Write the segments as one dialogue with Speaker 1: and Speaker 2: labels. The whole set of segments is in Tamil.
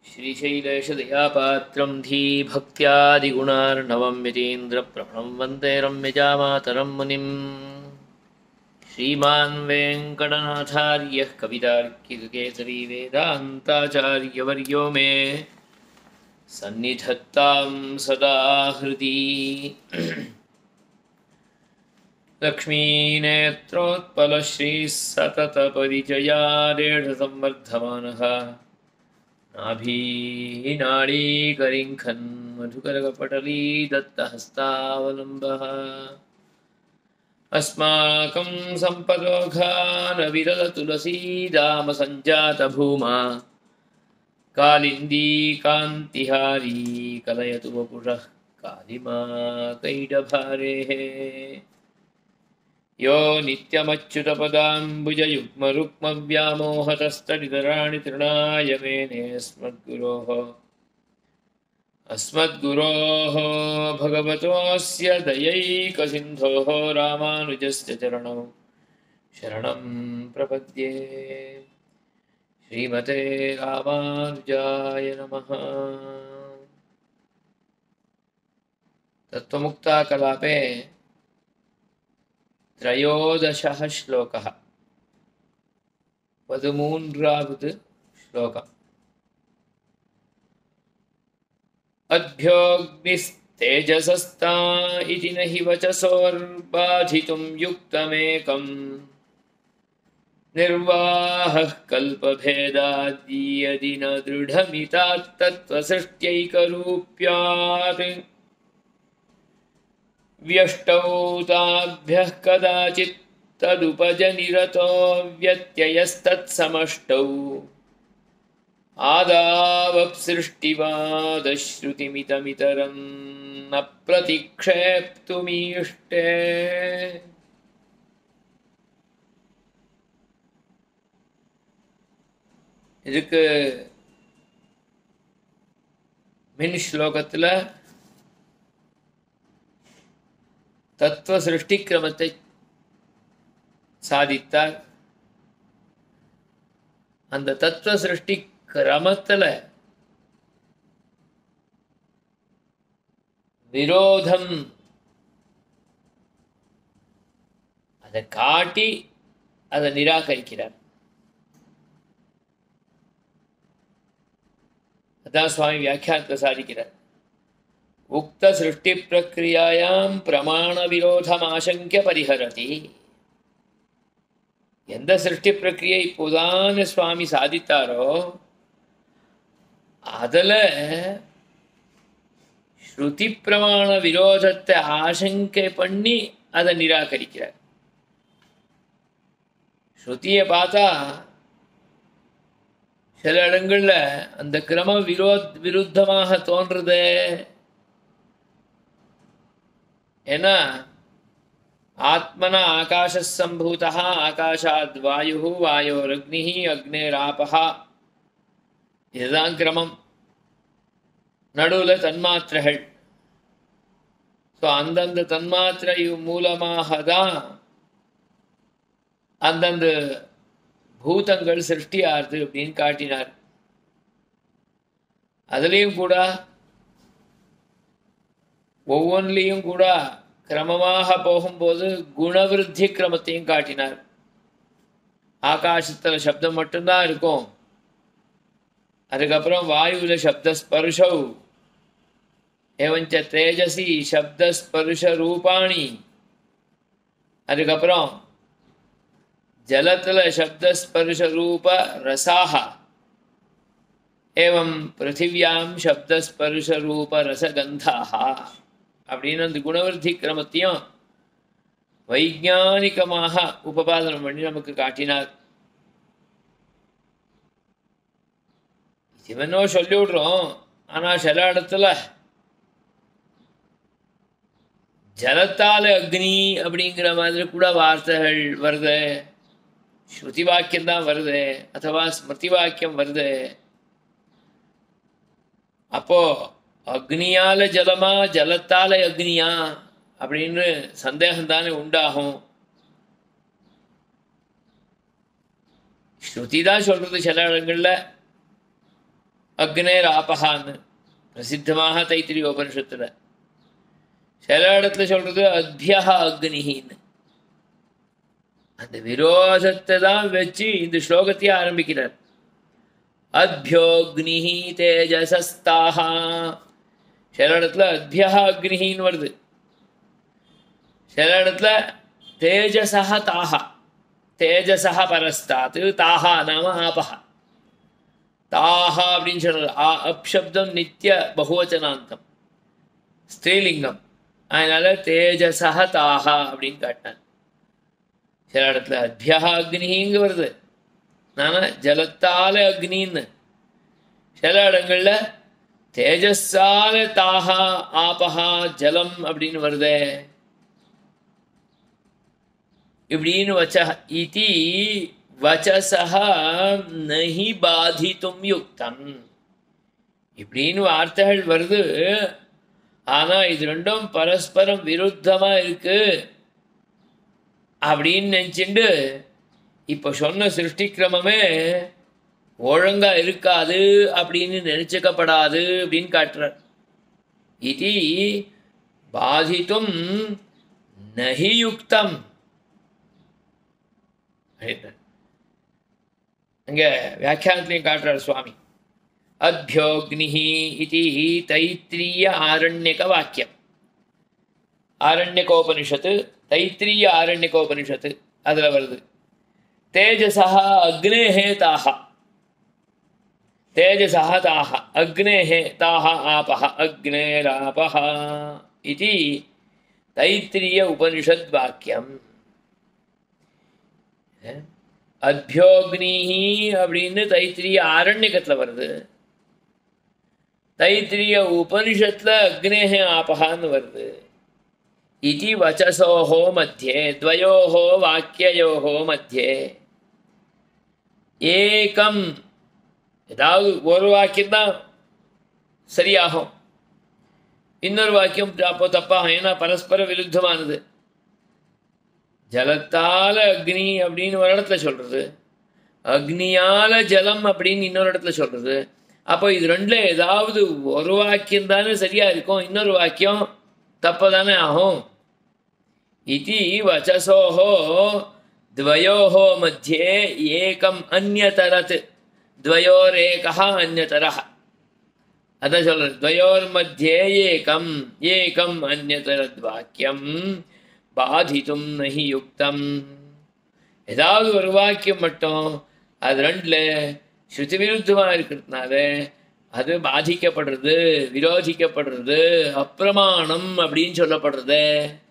Speaker 1: श्रीशैलेशदयापात्रं धीभक्त्यादिगुणार्णवं यतीन्द्रप्रभणं वन्दे रम्यजामातरं मुनिम् श्रीमान् वेङ्कटनाथार्यः कवितार्किककेसरी वेदान्ताचार्यवर्यो मे सन्निधत्तां सदा हृदि लक्ष्मीनेत्रोत्पलश्रीः सततपरिचयादेढसंवर्धमानः नाभीनाळीकरिङ्खन् मधुकरकपटली दत्तहस्तावलम्बः अस्माकं सम्पदोघानविरलतुलसीदामसञ्जातभूमा कालिन्दी कान्तिहारी कलयतु वपुषः कालिमा कैडभारेः यो नित्यमच्युतपदाम्बुजयुग्मरुक्मव्यामोहतस्तडितराणि तृणाय मेनेऽस्मद्गुरोः अस्मद्गुरोः भगवतोऽस्य दयैकसिन्धोः रामानुजस्य चरणौ शरणं प्रपद्ये श्रीमते रामानुजाय नमः तत्त्वमुक्ताकलापे त्रयोदशः श्लोकः पदमून्रावद् श्लोकम् अभ्योऽग्निस्तेजसस्ता इति न हि वचसोर्बाधितुं युक्तमेकम् निर्वाहः कल्पभेदाद्यदि न दृढमितात्तत्त्वसृष्ट्यैकरूप्यात् व्यष्टौ ताभ्यः कदाचित् तदुपजनिरतो व्यत्ययस्तत्समष्टौ आदावप्सृष्टिवादश्रुतिमितमितरं न प्रतिक्षेप्तुमीष्टे இதுக்கு மின் ஸ்லோகத்தில் தத்துவ சிருஷ்டி கிரமத்தை சாதித்தார் அந்த தத்துவ சிருஷ்டி கிரமத்தில் விரோதம் அதை காட்டி அதை நிராகரிக்கிறார் அதான் சுவாமி வியாக்கியானத்தை சாதிக்கிறார் உக்த சிருஷ்டி பிரக்கிரியாயாம் பிரமாண விரோதம் ஆசங்கிய பரிஹரதி எந்த சிருஷ்டி பிரக்கிரியை இப்போதான் சுவாமி சாதித்தாரோ அதில் ஸ்ருதி பிரமாண விரோதத்தை ஆசங்கை பண்ணி அதை நிராகரிக்கிறார் ஸ்ருதியை பார்த்தா சில இடங்கள்ல அந்த கிரமம் விரோத் விருத்தமாக தோன்றுது ஏன்னா ஆத்மன ஆகாசம்பூதா ஆகாஷாத் வாயு வாயோரக்னி அக்னேராபா இதுதான் கிரமம் நடுவில் தன்மாத்திரைகள் ஸோ அந்தந்த தன்மாத்திரை மூலமாக தான் அந்தந்த பூதங்கள் சிருஷ்டியாருது அப்படின்னு காட்டினார் அதுலேயும் கூட ஒவ்வொன்றிலையும் கூட கிரமமாக போகும்போது குணவிருத்தி கிரமத்தையும் காட்டினார் ஆகாசத்தில் சப்தம் மட்டும்தான் இருக்கும் அதுக்கப்புறம் வாயுல சப்தஸ்பர்ஷௌ ஏவஞ்ச தேஜசி சப்தஸ்பர்ஷ ரூபாணி அதுக்கப்புறம் ஜலத்தில் சப்தஸ்பர்ஷ ரூப ரசாக ஏவம் பிருத்திவியாம் சப்தஸ்பர்ஷ ரூப ரசகந்தாக அப்படின்னு அந்த குணவர்த்தி கிரமத்தையும் வைஜானிகமாக உபபாதனம் பண்ணி நமக்கு காட்டினார் இவனோ சொல்லி விடுறோம் ஆனால் சில இடத்துல ஜலத்தால அக்னி அப்படிங்கிற மாதிரி கூட வார்த்தைகள் வருது ஸ்ருதி வாக்கியம் தான் வருது அथवा ஸ்மிருதி வாக்கியம் வருது அப்போ அக்னியால ஜலமா ஜலத்தால அக்னியா அப்படின்னு சந்தேகம் தானே உண்டாகும் ஸ்ருதி தான் சொல்றது சில இடங்கள்ல அக்னேர் ஆபஹான்னு பிரசித்தமாக தைத்திரி உபனிஷத்துல சில இடத்துல சொல்றது அத்யா அக்னிஹின்னு அந்த விரோதத்தை தான் வச்சு இந்த ஸ்லோகத்தையே ஆரம்பிக்கிறார் அத்யோக்னிஹி தேஜசஸ்தாஹா சில இடத்துல அத்யா அக்னிஹின்னு வருது சில இடத்துல தேஜசா தாஹா தேஜசா பரஸ்தாத் தாஹா நாம ஆபஹா தாஹா அப்படின்னு சொல்றது ஆ அப்சப்தம் நித்திய பகுவச்சனாந்தம் ஸ்திரீலிங்கம் அதனால தேஜசா தாஹா அப்படின்னு காட்டினார் சில இடத்துல அத்யா அக்னிங்க வருது நாம ஜலத்தால அக்னின்னு சில இடங்கள்ல தேஜஸால தாஹா ஆபஹா ஜலம் அப்படின்னு வருதே இப்படின்னு வச்ச இதி வச்சசக நஹி பாதித்தும் யுக்தம் இப்படின்னு வார்த்தைகள் வருது ஆனா இது ரெண்டும் பரஸ்பரம் விருத்தமா இருக்கு அப்படின்னு நினச்சிண்டு இப்போ சொன்ன சிருஷ்டி கிரமமே ஒழுங்கா இருக்காது அப்படின்னு நினைச்சுக்கப்படாது அப்படின்னு காட்டுறார் இது பாதித்தும் நஹி யுக்தம் அங்க வியாக்கியானத்திலையும் காட்டுறார் சுவாமி அத்யோக்னிஹி இது தைத்திரிய ஆரண்யக வாக்கியம் ஆரண்யகோபனிஷத்து தைத்திரிய ஆரண்யகோபனிஷத்து அதுல வருது தேஜசா அக்னேஹே தாஹா தேஜசா தாஹ அக்னேஹே தாஹ ஆபஹ அக்னேராபஹ இது தைத்திரிய உபனிஷத் வாக்கியம் அத்யோக்னிஹி அப்படின்னு தைத்திரிய ஆரண்யகத்தில் வருது தைத்திரிய உபனிஷத்துல அக்னேஹே ஆபஹான்னு வருது इति वचसोः मध्ये द्वयोः वाक्ययोः मध्ये ஏகம் ஏதாவது ஒரு வாக்கியம் தான் சரியாகும் இன்னொரு வாக்கியம் அப்போ தப்பாகும் ஏன்னா பரஸ்பர விருத்தமானது ஜலத்தால அக்னி அப்படின்னு ஒரு இடத்துல சொல்றது அக்னியால ஜலம் அப்படின்னு இன்னொரு இடத்துல சொல்றது அப்போ இது ரெண்டுல ஏதாவது ஒரு வாக்கியம் தானே சரியா இருக்கும் இன்னொரு வாக்கியம் தப்பதானே ஆகும் इति वचसोः द्वयोः मध्ये एकम् अन्यतरत् द्वयोरेकः अन्यतरः अतः சொல்றது द्वयोर्मध्ये एकम् एकम् अन्यतरद्वाक्यं பாதித்தும் நஹி யுக்தம் ஏதாவது ஒரு வாக்கியம் மட்டும் அது ரெண்டில் ஸ்ருதி விருத்தமாக இருக்கிறதுனால அது பாதிக்கப்படுறது விரோதிக்கப்படுறது அப்பிரமாணம் அப்படின்னு சொல்லப்படுறது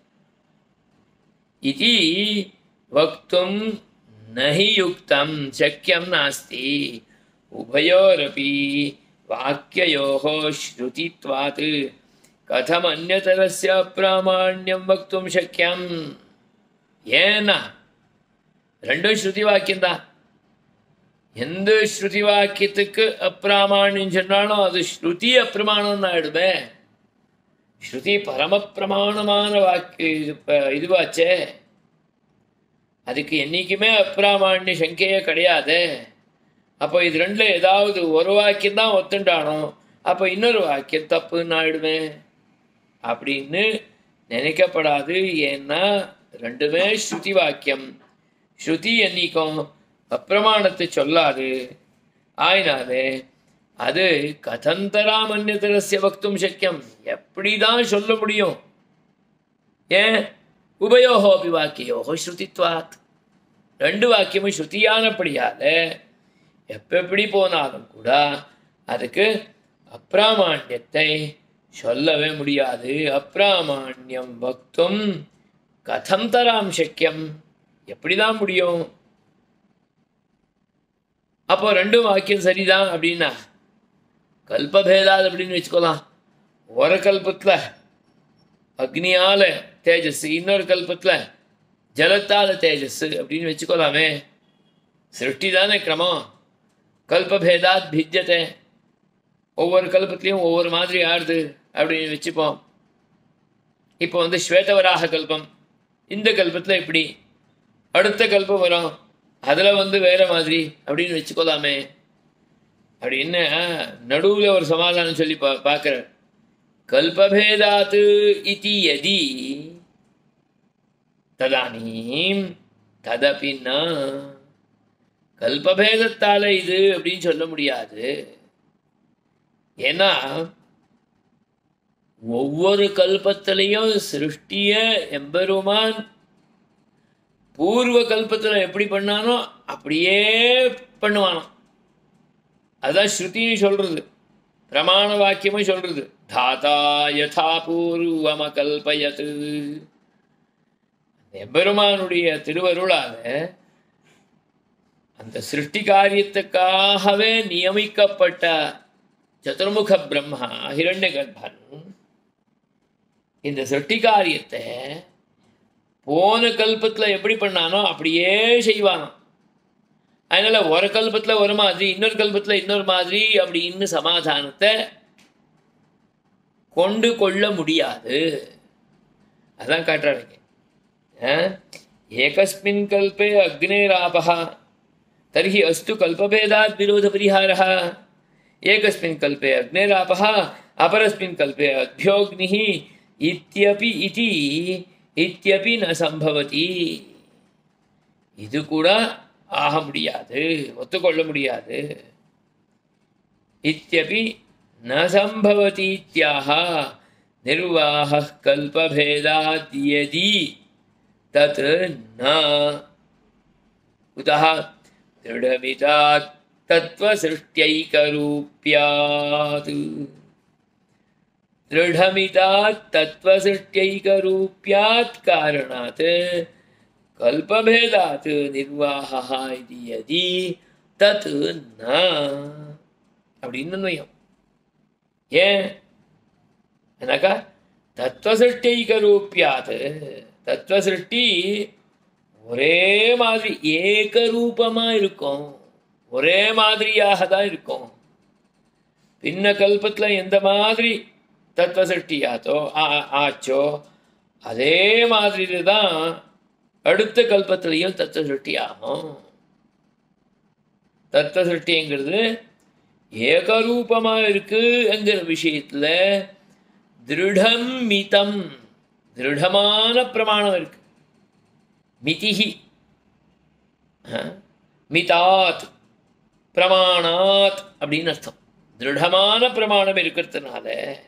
Speaker 1: इति वक्तुं न हि युक्तं शक्यं नास्ति उभयोरपि वाक्ययोः श्रुतित्वात् कथमन्यतरस्य प्रामाण्यं वक्तुं शक्यम् ஏன்னா ரெண்டும் ஸ்ருதி வாக்கியம்தான் எந்த ஸ்ருதி வாக்கியத்துக்கு அப்பிராமாணியம் சொன்னாலும் அது ஸ்ருதி அப்பிரமாணம் ஆயிடுமே ஸ்ருதி பரமப்பிரமாணமான வாக்கு இது ப- இதுவாச்சே அதுக்கு என்னைக்குமே அப்பிராமான்ய சங்கையே கிடையாது அப்போ இது ரெண்டுல ஏதாவது ஒரு வாக்கியம் தான் ஒத்துண்டானோ அப்போ இன்னொரு வாக்கியம் தப்புன்னு ஆயிடுமே அப்படின்னு நினைக்கப்படாது ஏன்னா ரெண்டுமே ஸ்ருதி வாக்கியம் ஸ்ருதி என்னைக்கும் அப்பிரமாணத்தை சொல்லாது ஆயினாலே அது கதந்தராம் அந்நியதரஸ்ய வக்தும் சக்கியம் எப்படிதான் சொல்ல முடியும் ஏன் உபயோகோபி வாக்கியோகோ ஸ்ருதித்வாத் ரெண்டு வாக்கியமும் ஸ்ருதியானபடியால எப்ப எப்படி போனாலும் கூட அதுக்கு அப்பிராமாண்யத்தை சொல்லவே முடியாது அப்பிராமாண்யம் வக்தும் கதம் தராம் சக்கியம் எப்படிதான் முடியும் அப்போ ரெண்டும் வாக்கியம் சரிதான் அப்படின்னா கல்பபேதாது அப்படின்னு வச்சுக்கலாம் ஒரு கல்பத்தில் அக்னியால தேஜஸ் இன்னொரு கல்பத்தில் ஜலத்தால தேஜஸ் அப்படின்னு வச்சுக்கலாமே சிருஷ்டி தானே கிரமம் கல்பபேதாத் பிஜ்யத்தை ஒவ்வொரு கல்பத்திலையும் ஒவ்வொரு மாதிரி ஆடுது அப்படின்னு வச்சுப்போம் இப்போ வந்து ஸ்வேதவராக கல்பம் இந்த கல்பத்தில் இப்படி அடுத்த கல்பம் வரும் அதில் வந்து வேற மாதிரி அப்படின்னு வச்சுக்கலாமே அப்படின்னு நடுவில் ஒரு சமாதானம் சொல்லி பா பார்க்குறார் கல்பபேதாத்து இதி யதி ததானீம் ததபி ந கல்பபேதத்தால இது அப்படின்னு சொல்ல முடியாது ஏன்னா ஒவ்வொரு கல்பத்திலையும் சிருஷ்டிய எம்பெருமான் பூர்வ கல்பத்தில் எப்படி பண்ணானோ அப்படியே பண்ணுவானோ அதான் ஸ்ருதியும் சொல்றது பிரமாண வாக்கியமும் சொல்றது தாத்தா யதா பூர்வம கல்பயத்து எம்பெருமானுடைய திருவருளால அந்த சிருஷ்டி காரியத்துக்காகவே நியமிக்கப்பட்ட சதுர்முக பிரம்மா ஹிரண்ய கர்ப்பன் இந்த சிருஷ்டி காரியத்தை போன கல்பத்தில் எப்படி பண்ணானோ அப்படியே செய்வானோ அதனால ஒரு கல்பத்தில் ஒரு மாதிரி இன்னொரு கல்பத்தில் இன்னொரு மாதிரி அப்படின்னு சமாதானத்தை கொண்டு கொள்ள முடியாது அதான் காட்டுறாங்க ஏகஸ்மின் கல்பே அக்னேராபா தர்ஹி அஸ்து கல்பபேதாத் விரோத பரிஹாரः ஏகஸ்மின் கல்பே அக்னேராபः अपरस्मिन् कल्पे अभ्योऽग्निः इत्यपि इति இத்தியபி ந சம்பவதி இது கூட ஆக முடியாது ஒத்துக்கொள்ள முடியாது இத்தியபி ந சம்பவதி இத்தியாக நிர்வாக கல்பபேதாத் யதி தத் ந कुतः दृढमितात् तत्त्वसृष्ट्यैकरूप्यात् दृढमितात् तत्त्वसृष्ट्यैकरूप्यात् कारणात् कल्पभेदात् निर्वाहः इति यदि तत् न அப்படின்னு நயம் ஏன் எனக்கா தத்துவசிருஷ்டிக ரூபியாத் தத்துவசிருஷ்டி ஒரே மாதிரி ஏகரூபமா இருக்கும் ஒரே மாதிரியாக தான் இருக்கும் பின்ன கல்பத்தில் எந்த மாதிரி தத்துவ சிருஷ்டியாத்தோ ஆ- ஆச்சோ அதே மாதிரி தான் அடுத்த கல்பத்திலையும் தத்துவ சிருஷ்டி ஆகும் தத்துவ சிருஷ்டிங்கிறது ஏகரூபமா இருக்கு என்கிற விஷயத்துல திருடம் மிதம் திருடமான பிரமாணம் இருக்கு மிதிஹி அஹ், மிதாத் பிரமாணாத் அப்படின்னு அர்த்தம் திருடமான பிரமாணம் இருக்கிறதுனால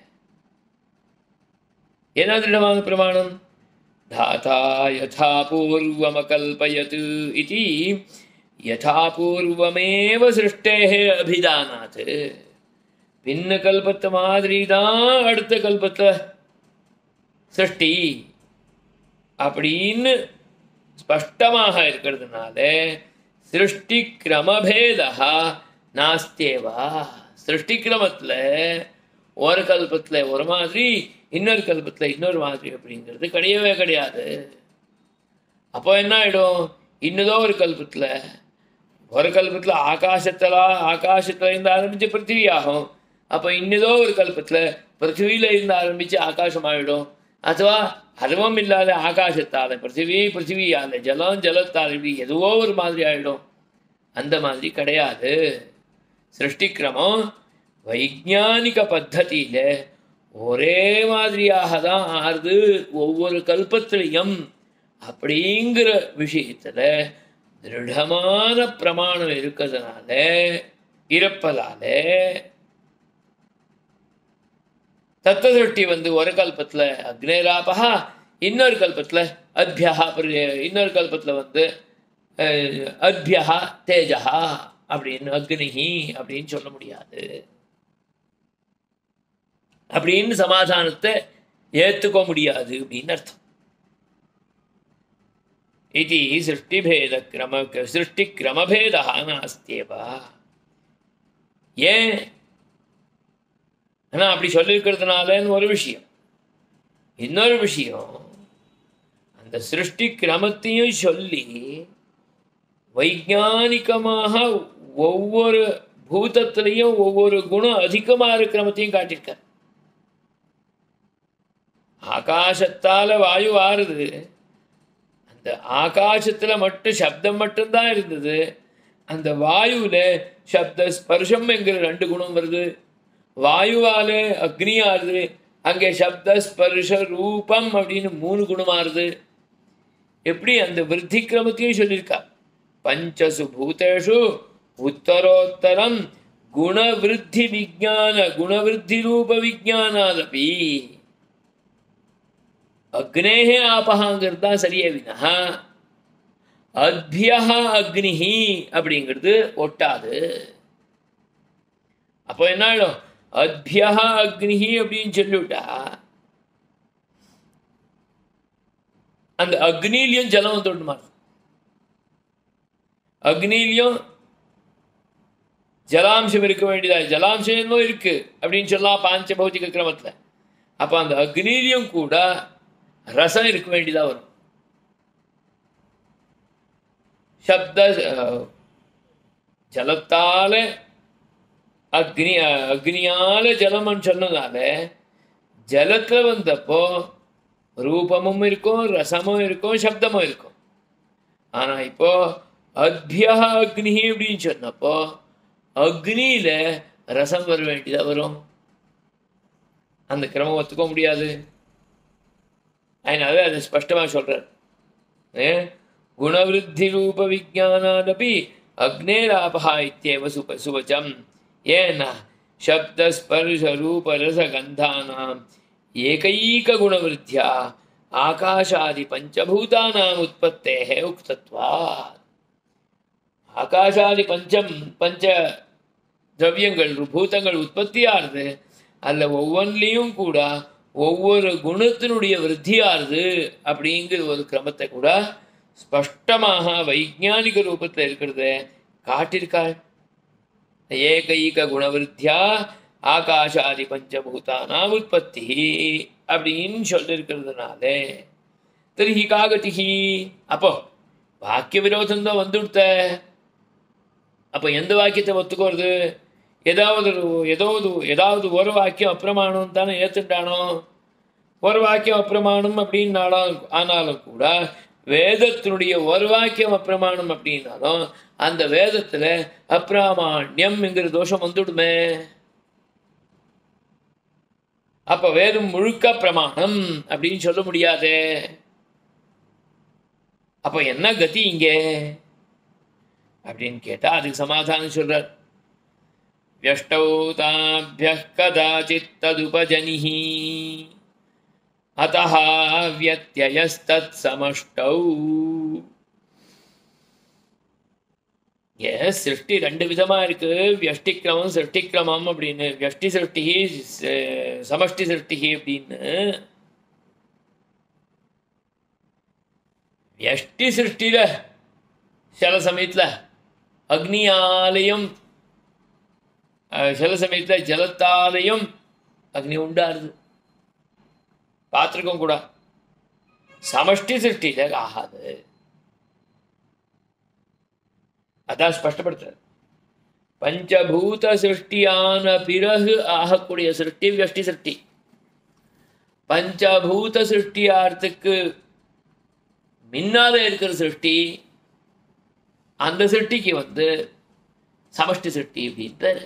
Speaker 1: என்ன திருடமான பிரமாணம் தாத்தா யதா பூர்வமகல்பயத் இதி யதா பூர்வமேவ சிருஷ்டேः அபிதானாத் பின்ன கல்பத்து மாதிரி தான் அடுத்த கல்பத்தில் சிருஷ்டி அப்படின்னு ஸ்பஷ்டமாக இருக்கிறதுனால சிருஷ்டி கிரமபேதா நாஸ்தேவா சிருஷ்டி கிரமத்தில் ஒரு கல்பத்தில் ஒரு மாதிரி இன்னொரு கல்பத்தில் இன்னொரு மாதிரி அப்படிங்கிறது கிடையவே கிடையாது அப்போ என்ன ஆயிடும் இன்னதோ ஒரு கல்பத்தில் ஒரு கல்பத்தில் ஆகாசத்தில் ஆகாசத்துல இருந்து ஆரம்பிச்சு பிருத்திவி ஆகும் அப்போ இன்னதோ ஒரு கல்பத்தில் பிருத்திவியில இருந்து ஆரம்பிச்சு ஆகாசம் ஆயிடும் அதுவா அதுவும் இல்லாத ஆகாசத்தால பிருத்திவி பிருத்திவியால ஜலம் ஜலத்தால் இப்படி எதுவோ ஒரு மாதிரி ஆயிடும் அந்த மாதிரி கிடையாது சிருஷ்டிக்கிரமம் வைஜானிக பத்ததியில ஒரே மாதிரியாக தான் ஆறுது ஒவ்வொரு கல்பத்திலையும் அப்படிங்கிற விஷயத்துல திருடமான பிரமாணம் இருக்கிறதுனால இருப்பதால தத்துவ திருஷ்டி வந்து ஒரு கல்பத்துல அக்னேராபா இன்னொரு கல்பத்துல அத்யா இன்னொரு கல்பத்துல வந்து அஹ், அத்யா தேஜா அப்படின்னு அக்னிஹி அப்படின்னு சொல்ல முடியாது அப்படின்னு சமாதானத்தை ஏத்துக்க முடியாது அப்படின்னு அர்த்தம் இது சிருஷ்டிபேத கிரம சிருஷ்டி கிரமபேதா நாஸ்தியேவா ஏன் ஆனா அப்படி சொல்லியிருக்கிறதுனாலன்னு ஒரு விஷயம் இன்னொரு விஷயம் அந்த சிருஷ்டி கிரமத்தையும் சொல்லி வைஜானிகமாக ஒவ்வொரு பூதத்திலையும் ஒவ்வொரு குணம் அதிகமாக இருக்கிறமத்தையும் காட்டியிருக்கார் ஆகாசத்தால வாயு ஆறுது அந்த ஆகாசத்துல மட்டும் சப்தம் மட்டும்தான் இருந்தது அந்த வாயுல சப்த ஸ்பர்ஷம் என்கிற ரெண்டு குணம் வருது வாயுவால அக்னி ஆறுது அங்கே சப்த ஸ்பர்ஷ ரூபம் அப்படின்னு மூணு குணம் ஆறுது எப்படி அந்த விருத்தி கிரமத்தையும் சொல்லியிருக்கா பஞ்சசு பூதேஷு உத்தரோத்தரம் குணவிருத்தி விஜான குணவிருத்தி ரூப விஜானாதபி அக்னேஹே ஆபகாங்கிறது தான் சரியே வினா அத்யா அக்னிஹி அப்படிங்கிறது ஒட்டாது அப்போ என்ன ஆயிடும் அத்யா அக்னிஹி அப்படின்னு சொல்லிவிட்டா அந்த அக்னிலையும் ஜலம் வந்து ஒன்று மாறுது அக்னிலையும் ஜலாம்சம் இருக்க வேண்டியதா ஜலாம்சம் என்னமோ இருக்கு அப்படின்னு சொல்லலாம் பாஞ்ச பௌத்திக கிரமத்தில் அப்போ அந்த அக்னிலையும் கூட ரசம் இருக்க வேண்டியதா வரும் சப்த அஹ், ஜலத்தால அக்னி அஹ், அக்னியால ஜலம்னு சொன்னதால ஜலத்துல வந்தப்போ ரூபமும் இருக்கும் ரசமும் இருக்கும் சப்தமும் இருக்கும் ஆனா இப்போ அத்யா அக்னி அப்படின்னு சொன்னப்போ அக்னியில ரசம் வர வேண்டியதா வரும் அந்த கிரமம் ஒத்துக்க முடியாது அதனால அதை ஸ்பஷ்டமா சொல்றார் ஏ? குணவிருத்தி ரூப விஜானாதபி அக்னேராபா இத்தியேவ சுப சுவச்சம் ஏன சப்த ஸ்பர்ஷ ரூப ரச கந்தானாம் ஏகைக குணவிருத்தியா ஆகாஷாதி பஞ்சபூதானாம் உற்பத்தேः உக்தத்வாத் ஆகாஷாதி பஞ்சம் பஞ்ச திரவியங்கள் பூதங்கள் உற்பத்தியாகுது அதில் ஒவ்வொன்றிலையும் கூட ஒவ்வொரு குணத்தினுடைய விருத்தியாகுது அப்படிங்கிற ஒரு கிரமத்தை கூட ஸ்பஷ்டமாக வைஜானிக ரூபத்தில் இருக்கிறத காட்டியிருக்காள் ஏகைக குணவிருத்தியா ஆகாஷாதி பஞ்சபூதானாம் உற்பத்தி அப்படின்னு சொல்லியிருக்கிறதுனால தரிஹி காகதிஹி அப்போ வாக்கிய விரோதம் தான் வந்துவிட்ட அப்போ எந்த வாக்கியத்தை ஒத்துக்கிறது ஏதாவது ஒரு- ஏதாவது ஏதாவது ஒரு வாக்கியம் அப்பிரமாணம் தானே ஏத்துட்டானோ ஒரு வாக்கியம் அப்பிரமாணம் அப்படின்னாலும் ஆனாலும் கூட வேதத்தினுடைய ஒரு வாக்கியம் அப்பிரமாணம் அப்படின்னாலும் அந்த வேதத்துல அப்பிராமாண்யம்ங்கிற தோஷம் வந்துடுமே அப்ப வேதம் முழுக்க பிரமாணம் அப்படின்னு சொல்ல முடியாதே அப்ப என்ன கதி இங்கே அப்படின்னு கேட்டா அதுக்கு சமாதானம் சொல்றார் व्यष्टौ ताभ्यः कदाचित् तदुपजनिः अतः व्यत्ययस्तत्समष्टौ ஏ சிருஷ்டி ரெண்டு விதமா இருக்கு வியஷ்டி கிரமம் சிருஷ்டி கிரமம் அப்படின்னு வியஷ்டி சிருஷ்டி ச- சமஷ்டி சிருஷ்டி அப்படின்னு வியஷ்டி சிருஷ்டியில சில சமயத்துல அக்னியாலயம் அஹ், சில சமயத்துல ஜலத்தாலையும் அக்னி உண்டாருது பார்த்துருக்கோம் கூட சமஷ்டி சிருஷ்டியில ஆகாது அதான் ஸ்பஷ்டப்படுத்துறாரு பஞ்சபூத சிருஷ்டியான பிறகு ஆகக்கூடிய சிருஷ்டி வியஷ்டி சிருஷ்டி பஞ்சபூத சிருஷ்டியார்த்துக்கு முன்னால இருக்கிற சிருஷ்டி அந்த சிருஷ்டிக்கு வந்து சமஷ்டி சிருஷ்டி அப்படின்னு பேரு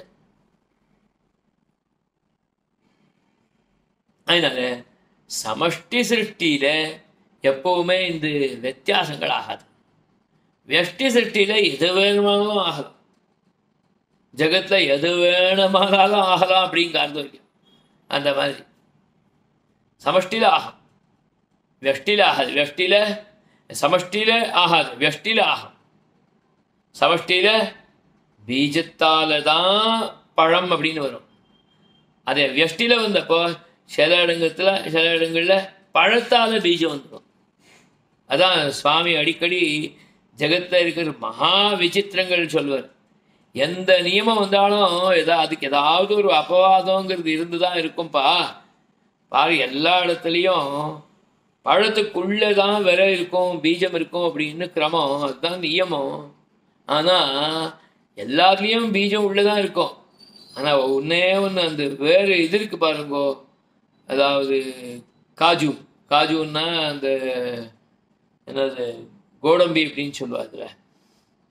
Speaker 1: அதனால சமஷ்டி சிருஷ்டியில எப்பவுமே இந்த வித்தியாசங்கள் ஆகாது வியஷ்டி சிருஷ்டியில எது வேணுமானாலும் ஆகலாம் ஜெகத்துல எது வேணுமானாலும் ஆகலாம் அப்படிங்கிற அர்த்தம் இருக்கு அந்த மாதிரி சமஷ்டியில ஆகும் வியஷ்டியில ஆகாது வியஷ்டியில சமஷ்டியில ஆகாது வியஷ்டியில ஆகும் சமஷ்டியில பீஜத்தால தான் பழம் அப்படின்னு வரும் அதே வியஷ்டியில வந்தப்போ சில இடங்கத்துல சில இடங்கள்ல பழத்தால பீஜம் வந்துடும் அதான் சுவாமி அடிக்கடி ஜெகத்தில் இருக்கிற மகா விசித்திரங்கள் சொல்வார் எந்த நியமம் வந்தாலும் ஏதா அதுக்கு ஏதாவது ஒரு அபவாதங்கிறது இருந்து தான் இருக்கும்பா பாரு எல்லா இடத்துலையும் பழத்துக்குள்ளே தான் விர இருக்கும் பீஜம் இருக்கும் அப்படின்னு கிரமம் அதுதான் நியமம் ஆனால் எல்லாத்துலேயும் பீஜம் உள்ளே தான் இருக்கும் ஆனால் ஒன்றே ஒன்று அந்த வேறு இது இருக்கு பாருங்கோ அதாவது காஜு காஜுன்னா அந்த என்னது கோடம்பி அப்படின்னு சொல்லுவாதுல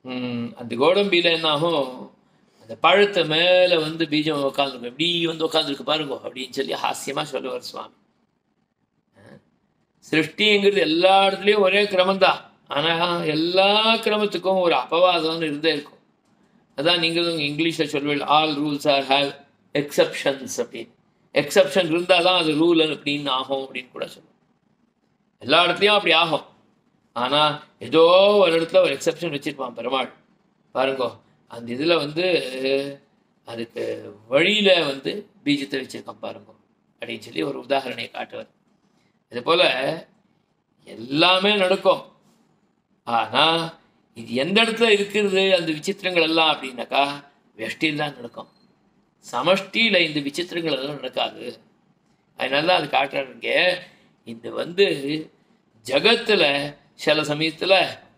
Speaker 1: ம், அந்த கோடம்பியில் என்ன ஆகும் அந்த பழத்தை மேலே வந்து பீஜம் உட்காந்துருக்கும் இப்படி வந்து உட்காந்துருக்கு பாருங்க அப்படின்னு சொல்லி ஹாஸ்யமாக சொல்லுவார் சுவாமி அஹ், சிருஷ்டிங்கிறது எல்லா இடத்துலையும் ஒரே கிரமம்தான் ஆனால் எல்லா கிரமத்துக்கும் ஒரு அபவாதம்னு இருந்தே இருக்கும் அதான் நீங்களும் இங்கிலீஷில் சொல்வீங்க all rules are have exceptions அப்படின்னு எக்ஸப்ஷன் இருந்தால் தான் அது ரூல் அப்படின்னு ஆகும் அப்படின்னு கூட சொல்லுவோம் எல்லா இடத்துலையும் அப்படி ஆகும் ஆனால் ஏதோ ஒரு இடத்துல ஒரு எக்ஸப்ஷன் வச்சிருப்பான் பெருமாள் பாருங்கோ அந்த இதில் வந்து அதுக்கு வழியில் வந்து பீஜத்தை வச்சிருக்கான் பாருங்கோ அப்படின்னு சொல்லி ஒரு உதாரணை காட்டுவார் இது போல் எல்லாமே நடக்கும் ஆனால் இது எந்த இடத்துல இருக்கிறது அந்த விசித்திரங்கள் எல்லாம் அப்படின்னாக்கா வெஷ்டியில் தான் நடக்கும் சமஷ்டியில் இந்த விசித்திரங்கள் எல்லாம் நடக்காது அதனால தான் அது காட்டுறாருங்க இந்த வந்து ஜகத்தில் சில சமயத்தில்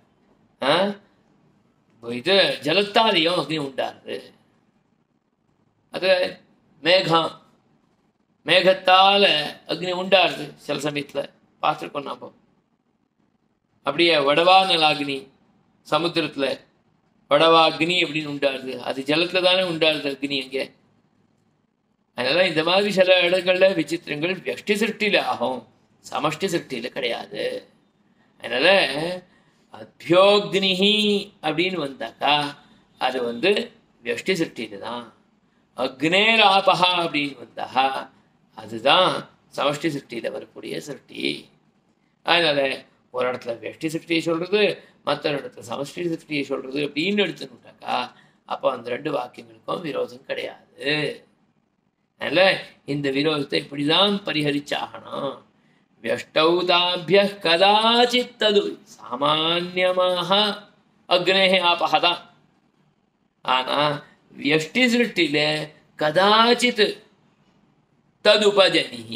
Speaker 1: இது ஜலத்தாலையும் அக்னி உண்டாருது அது மேகம் மேகத்தால் அக்னி உண்டாருது சில சமயத்தில் பார்த்துருக்கோம் நாம அப்படியே வடவா நலாக்னி சமுத்திரத்தில் வடவா அக்னி அப்படின்னு உண்டாருது அது ஜலத்தில் தானே உண்டாருது அக்னி அங்கே அதனால இந்த மாதிரி சில இடங்கள்ல விசித்திரங்கள் வெஷ்டி சிருஷ்டியில் ஆகும் சமஷ்டி சிருஷ்டியில் கிடையாது அதனால அபியோக்னிஹி அப்படின்னு வந்தாக்கா அது வந்து வெஷ்டி சிருஷ்டியில் தான் அக்னேர் ஆபஹா அப்படின்னு வந்தா அதுதான் சமஷ்டி சிருஷ்டியில் வரக்கூடிய சிருஷ்டி அதனால ஒரு இடத்துல வெஷ்டி சிருஷ்டியை சொல்றது மற்ற இடத்துல சமஷ்டி சிருஷ்டியை சொல்றது அப்படின்னு எடுத்துக்கிட்டாக்கா அப்போ அந்த ரெண்டு வாக்கியங்களுக்கும் விரோதம் கிடையாது அதனால இந்த விரோதத்தை இப்படிதான் பரிஹரிச்சாகணும் வியஷ்டௌதாபிய கதாச்சித் தது சாமான்யமாக அக்னே ஆபகதான் ஆனா வியஷ்டி சிருஷ்டியில கதாச்சித் ததுபஜனி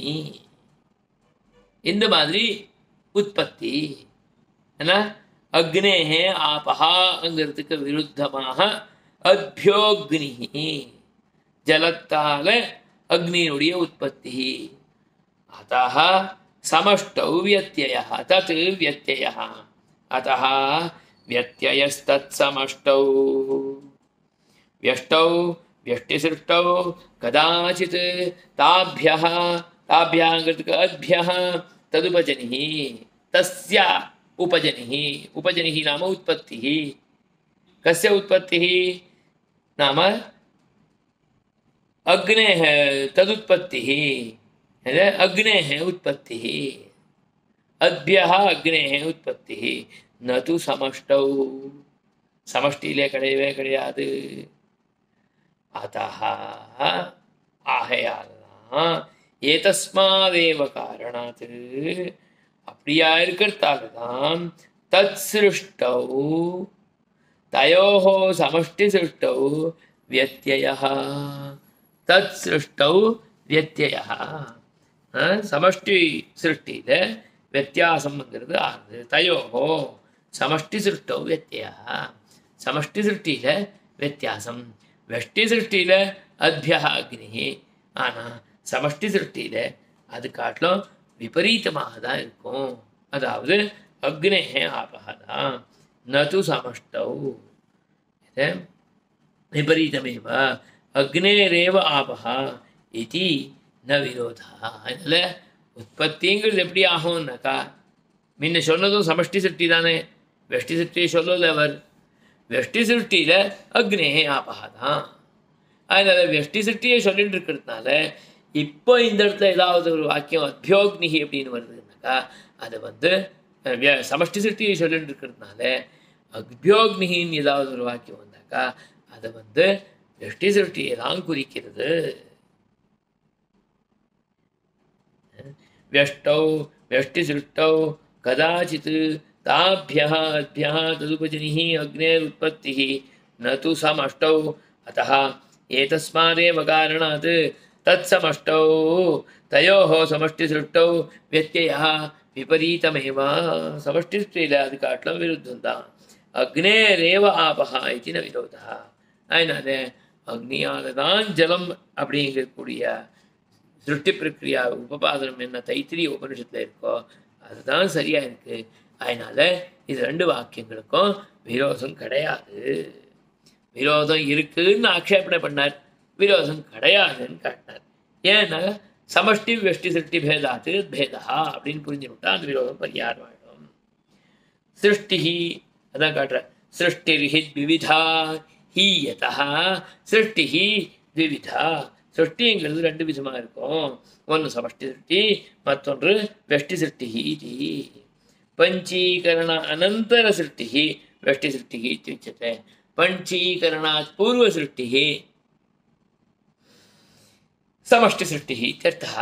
Speaker 1: இந்த மாதிரி உற்பத்தி ஏன்னா அக்னேஹே ஆபஹாங்கிறதுக்கு விருத்தமாக அபியோக்னி ஜலத்தால அக்னியினுடைய உற்பத்தி அத்தः समष्टौ व्यत्ययः तत् व्यत्ययः अतः व्यत्ययस्तत्समष्टौ व्यष्टौ व्यष्टिसृष्टौ कदाचित् ताभ्यः ताभ्यः अद्भ्यः तदुपजनिः तस्य उपजनिः उपजनिः नाम उत्पत्तिः कस्य उत्पत्तिः नाम अग्नेः तदुत्पत्तिः अग्नेः उत्पत्तिः अद्भ्यः अग्नेः उत्पत्तिः न तु समष्टौ समष्टिले கிடையவே கிடையாது अतः ஆகையால்தான் ஏதஸ்மாதேவ காரணாத் அப்படியா இருக்கிறதால தான் தத் சிருஷ்டௌ தயோஹோ சமஷ்டி சிருஷ்டௌ வியத்தியः தத் சிருஷ்டௌ வியத்தியா சமஷ்டி சிருஷ்டியில் வித்தியாசம்ங்கிறது ஆகுது தயோஹோ சமஷ்டி சிருஷ்டோ வியத்தியா சமஷ்டி சிருஷ்டியில் வித்தியாசம் வெஷ்டி சிருஷ்டியில் அத்யா அக்னி ஆனால் சமஷ்டி சிருஷ்டியில் அது காட்டிலும் விபரீதமாக தான் இருக்கும் அதாவது அக்னே ஆபகா தான் நது சமஷ்டௌ இது விபரீதமேவ அக்னேரேவ ஆபஹா இது ந விரோதா அதனால் உற்பத்திங்கிறது எப்படி ஆகும்னாக்கா முன்ன சொன்னதும் சமஷ்டி சிருஷ்டி தானே வெஷ்டி சிருஷ்டியை சொல்லல அவர் வெஷ்டி சிருஷ்டியில் அக்னே ஆபஹா தான் அதனால் வெஷ்டி சிருஷ்டியை சொல்லிட்டு இருக்கிறதுனால இப்போ இந்த இடத்துல ஏதாவது ஒரு வாக்கியம் அத்தியோக்னிகி அப்படின்னு வருதுன்னாக்கா அது வந்து அஹ், விய- சமஷ்டி சிருஷ்டியை சொல்லிட்டு இருக்கிறதுனால அக்பியோக்னிகின்னு ஏதாவது ஒரு வாக்கியம் வந்தாக்கா அதை வந்து வெஷ்டி சிருஷ்டியை தான் குறிக்கிறது व्यष्टौ व्यष्टिसृष्टौ कदाचित् ताभ्यः अद्भ्यः तदुपजनिः अग्नेरुत्पत्तिः न तु समष्टौ अतः एतस्मादेव कारणात् तत्समष्टौ तयोः समष्टिसृष्टौ व्यत्ययः விபரீதமேவ சமஷ்டிஷ்டியில் அது காட்டிலும் விருத்தம் தான் அக்னேரேவ ஆபஹா இது ந விரோதா அதனால அக்னியால தான் ஜலம் அப்படிங்கக்கூடிய சிருஷ்டி பிரக்ரியா உபபாதனம் என்ன தைத்திரிய உபனிஷத்தில் இருக்கோ அதுதான் சரியா இருக்கு அதனால இது ரெண்டு வாக்கியங்களுக்கும் விரோதம் கிடையாது விரோதம் இருக்குன்னு ஆக்ஷேபனை பண்ணார் விரோதம் கிடையாதுன்னு காட்டினார் ஏன்னா சமஷ்டி வெஷ்டி சிருஷ்டி பேதாத்து பேதா அப்படின்னு புரிஞ்சுவிட்டா அந்த விரோதம் பரிகாரம் ஆயிடும் சிருஷ்டிஹி அதான் காட்டுற சிருஷ்டிர்ஹி விவிதா ஹீயதா சிருஷ்டிஹி விவிதா சிருஷ்டிங்கிறது ரெண்டு விதமா இருக்கும் ஒன்று சமஷ்டி சிருஷ்டி மற்றொன்று வெஷ்டி சிருஷ்டிஹி இது பஞ்சீகரண அனந்தர சிருஷ்டிஹி வெஷ்டி சிருஷ்டிஹி இत्युच्यते பஞ்சீகரணாத் பூர்வ சிருஷ்டிஹி समष्टि सृष्टि इत्यर्थः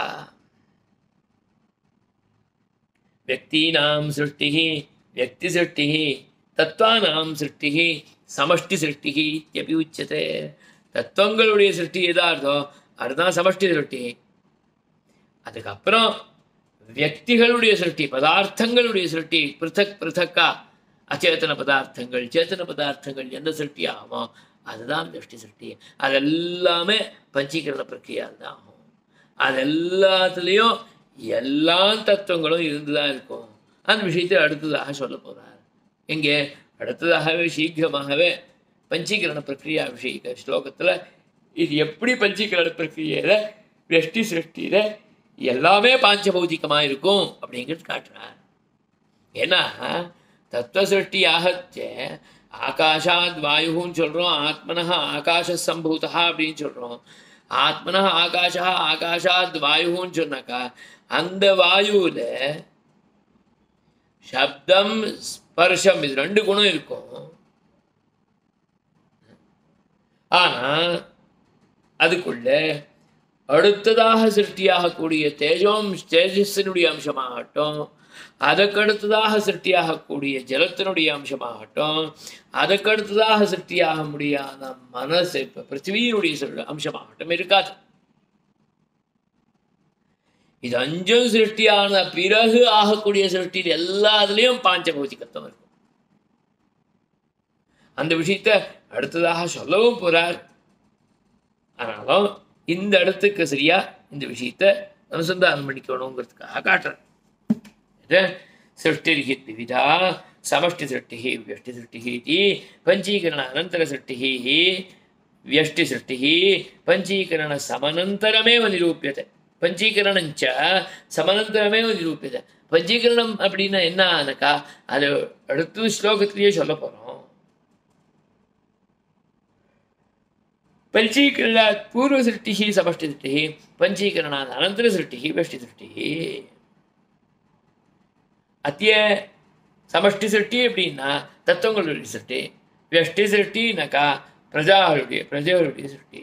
Speaker 1: व्यक्तीनां सृष्टिः व्यक्तिसृष्टिः तत्त्वानां सृष्टिः समष्टि सृष्टिः इत्यपि उच्यते தத்துவங்களுடைய சிருஷ்டி எதா இருந்தோ அதுதான் சமஷ்டி சிருஷ்டி அதுக்கப்புறம் வியக்திகளுடைய சிருஷ்டி பதார்த்தங்களுடைய சிருஷ்டி பிருத்தக் பிருத்தக்கா அச்சேதன பதார்த்தங்கள் சேத்தன பதார்த்தங்கள் எந்த சிருஷ்டி ஆகுமோ அதுதான் திருஷ்டி சிருஷ்டி அதெல்லாமே பஞ்சீகரண பிரக்கியால் தான் ஆகும் அது எல்லாத்துலேயும் எல்லா தத்துவங்களும் இருந்துதான் இருக்கும் அந்த விஷயத்தை அடுத்ததாக சொல்ல போறார் எங்கே அடுத்ததாகவே சீக்கிரமாகவே பஞ்சீகரண பிரக்கிரியா விஷய ஸ்லோகத்தில் இது எப்படி பஞ்சீகரண பிரக்கிரியில வெஷ்டி சிருஷ்டியில எல்லாமே பாஞ்சபௌதிகமாக இருக்கும் அப்படிங்கிறது காட்டுறார் ஏன்னா தத்துவ சிருஷ்டி ஆகச்ச ஆகாஷாத் வாயுன்னு சொல்கிறோம் ஆத்மனः ஆகாஷ சம்பூதா அப்படின்னு சொல்கிறோம் ஆத்மனः ஆகாஷா ஆகாஷாத் வாயுன்னு சொன்னாக்கா அந்த வாயுவில் சப்தம் ஸ்பர்ஷம் இது ரெண்டு குணம் இருக்கும் ஆனால் அதுக்குள்ள அடுத்ததாக சிருஷ்டியாகக்கூடிய தேஜோம் தேஜஸினுடைய அம்சமாகட்டும் அதற்கடுத்ததாக சிருஷ்டியாகக்கூடிய ஜலத்தினுடைய அம்சமாகட்டும் அதற்கடுத்ததாக சிருஷ்டியாக முடியாத மனசு இப்போ பிருத்திவியினுடைய சிறு அம்சமாகட்டும் இருக்காது இது அஞ்சும் சிருஷ்டியான பிறகு ஆகக்கூடிய சிருஷ்டியில் எல்லாத்துலேயும் பாஞ்சபௌதிகத்துவம் இருக்கும் அந்த விஷயத்தை அடுத்ததாக சொல்லவும் போறார் ஆனாலும் இந்த இடத்துக்கு சரியா இந்த விஷயத்தை அனுசந்தானம் பண்ணிக்கணுங்கிறதுக்காக காட்டுறேன் सृष्टिर्हि द्विविधा समष्टिसृष्टिः व्यष्टिसृष्टिः इति पञ्चीकरण अनन्तरसृष्टिः व्यष्टिसृष्टिः पञ्चीकरणसमनन्तरमेव निरूप्यते பஞ்சீகரணஞ்ச சமனந்தரமேவ நிரூபியது பஞ்சீகரணம் அப்படின்னா என்ன ஆனக்கா அது அடுத்த ஸ்லோகத்திலேயே சொல்ல போறோம் பஞ்சீகரணாத் பூர்வ சிருஷ்டி சமஷ்டி சிருஷ்டி பஞ்சீகரணாத் அனந்தர சிருஷ்டி வெஷ்டி சிருஷ்டி அத்திய சமஷ்டி சிருஷ்டி அப்படின்னா தத்துவங்களுடைய சிருஷ்டி வெஷ்டி சிருஷ்டினாக்கா பிரஜாகளுடைய பிரஜைகளுடைய சிருஷ்டி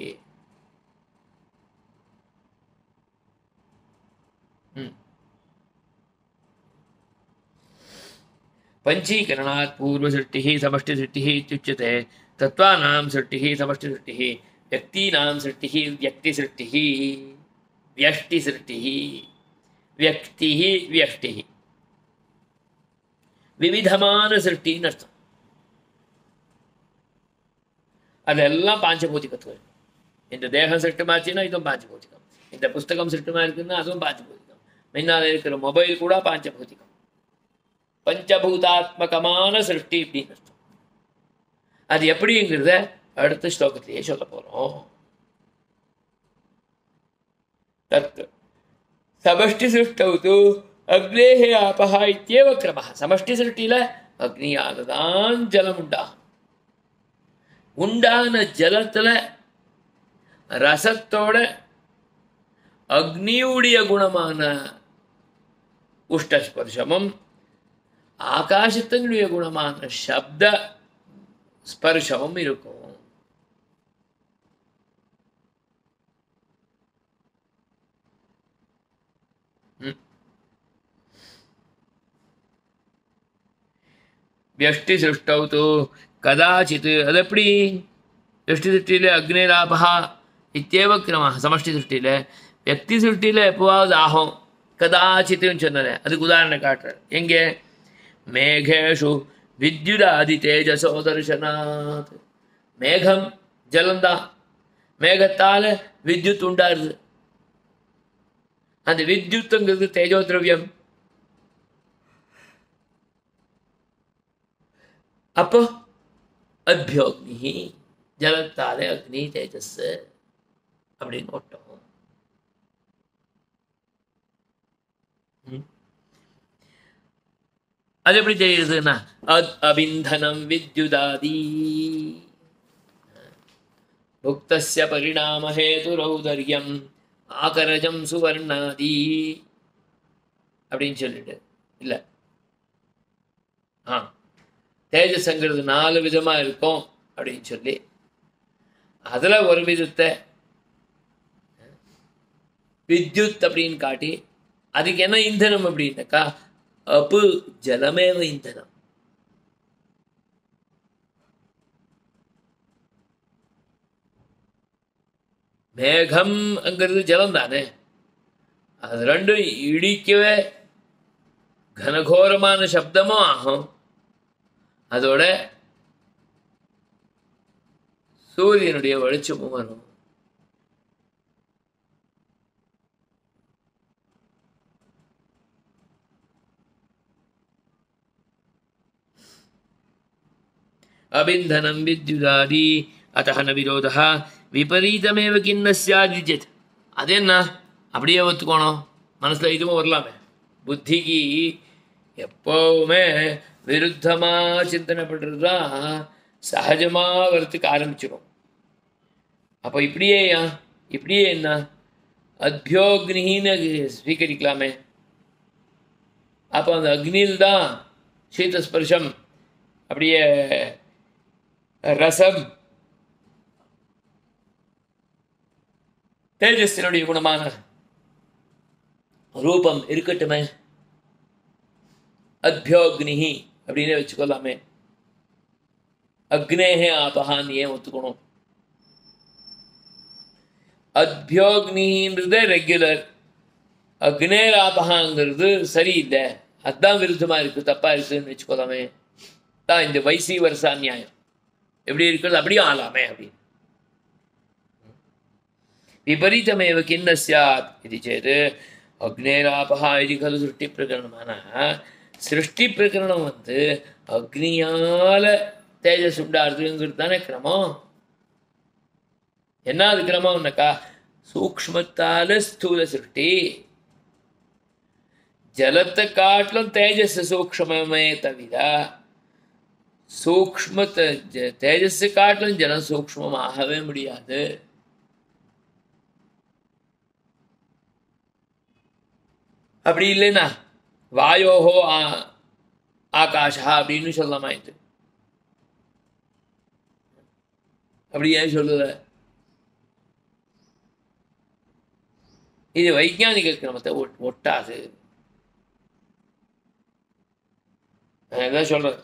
Speaker 1: பஞ்சீகரணாத் பூர்வ சிருஷ்டி சமஷ்டி சிருஷ்டி இत्युच्यते தத்வானாं சிருஷ்டி சமஷ்டி சிருஷ்டி व्यक्तीनां सृष्टिः व्यक्तिसृष्टिः व्यष्टिसृष्टिः व्यक्तिः व्यष्टिः விவிதமான சிருஷ்டின்னு அர்த்தம் அதெல்லாம் பாஞ்சபூதிகத்துவம் இந்த தேகம் சிருஷ்டமாச்சுன்னா இதுவும் பாஞ்சபூதிகம் இந்த புஸ்தகம் சிருஷ்டமா இருக்குன்னா அதுவும் பாஞ்சபூதிகம் முன்னால் இருக்கிற மொபைல் கூட பாஞ்சபூதிகம் பஞ்சபூதாத்மகமான சிருஷ்டி அப்படின்னு அர்த்தம் அது எப்படிங்கிறத அடுத்த ஸ்லோகத்திலேயே சொல்ல போறோம் தத் சமஷ்டி சிருஷ்டவுது அக்னேஹே ஆபஹா இத்தியேவ கிரமः சமஷ்டி சிருஷ்டியில அக்னியால தான் ஜலம் உண்டாகும் உண்டான ஜலத்துல ரசத்தோட அக்னியுடைய குணமான உஷ்டஸ்பர்ஷமும் ஆகாசத்தினுடைய குணமான சப்த ஸ்பர்ஷமும் இருக்கும் வியஷ்டி சிருஷ்டவு தூ கதாச்சித் அது எப்படி வியஷ்டி சிருஷ்டியில் அக்னிராபா இத்தியேவ கிரம சமஷ்டி சிருஷ்டியில் வியக்தி சிருஷ்டியில் எப்போவாவது ஆகும் கதாச்சித்துன்னு சொன்னது அதுக்கு உதாரணம் காட்டுறார் எங்கே மேகேஷு வித்யுதாதி தேஜசோ தர்சனாத் மேகம் ஜலந்தான் மேகத்தால் வித்யுத் உண்டாருது அந்த வித்யுத்துங்கிறது தேஜோ திரவியம் அப்போ அபியோக்னி ஜலத்தாலே அக்னி தேஜஸ் அப்படின்னு ஒட்டும் ம். அது எப்படி தெரியுதுன்னா அத் அபிந்தனம் வித்யுதாதி புக்தஸ்ய பரிணாம ஹேதுரௌதர்யம் ஆகரஜம் சுவர்ணாதி அப்படின்னு சொல்லிட்டு இல்லை ஆ தேஜஸ்ங்கிறது நாலு விதமா இருக்கும் அப்படின்னு சொல்லி அதுல ஒரு விதத்தை வித்யுத் அப்படின்னு காட்டி அதுக்கு என்ன இந்தனம் அப்படின்னாக்கா அப்பு ஜலமேவ இந்தனம் மேகம்ங்கிறது ஜலம் தானே அது ரெண்டும் இடிக்கவே கனகோரமான சப்தமும் ஆகும் அதோட சூரியனுடைய வெளிச்சமும் வரும் அபிந்தனம் வித்யுதாதி அத்தः ந விரோதः விபரீதமேவ கிண்ண சியாதிஜத் அது என்ன அப்படியே ஒத்துக்கணும் மனசுல இதுவும் வரலாமே புத்திக்கு எப்பவுமே விருத்தமா சிந்தனை பண்றதுதான் சகஜமா வரத்துக்கு ஆரம்பிச்சிடும் அப்போ இப்படியே ஏன்? இப்படியே என்ன அத்யோக்னின்னு ஸ்வீகரிக்கலாமே அப்போ அந்த அக்னியில் தான் சீதஸ்பர்ஷம் அப்படியே ரசம் தேஜஸ்தினுடைய குணமான ரூபம் இருக்கட்டுமே அத்யோக்னிஹி அப்படின்னு வச்சுக்கொள்ளாமே அக்னேஹே ஆபஹான்னு ஏன் ஒத்துக்கணும் அத்யோக்னின்றதே ரெகுலர் அக்னேர் ஆபஹாங்கிறது சரியில்லை அதான் விருத்தமா இருக்கு தப்பா இருக்குன்னு வச்சுக்கொள்ளாமே தான் இந்த வைசி வருஷா நியாயம் எப்படி இருக்கிறது அப்படியே ஆளாமே அப்படின்னு விபரீதமேவ கிண்ண ஸ்யாத் இது சேத் அக்னேராபஹா இது கலு சிருஷ்டி பிரகரணமான சிருஷ்டி பிரகரணம் வந்து அக்னியால தேஜஸ் உண்டாருதுங்கிறது தானே கிரமம் என்ன அது கிரமம்னாக்கா சூக்ஷ்மத்தால ஸ்தூல சிருஷ்டி ஜலத்தை காட்டிலும் தேஜஸ் சூக்ஷ்மமே தவிர சூக்ஷ்ம தேஜஸ் காட்டிலும் ஜலம் சூக்ஷ்மமாகவே முடியாது அப்படி இல்லைன்னா வாயோஹோ ஆ ஆகாஷா அப்படின்னு சொல்லலாமா இது அப்படி ஏன் சொல்லுத இது வைஜானிக கிரமத்தை ஒட்- ஒட்டாது நான் இதான் சொல்றேன்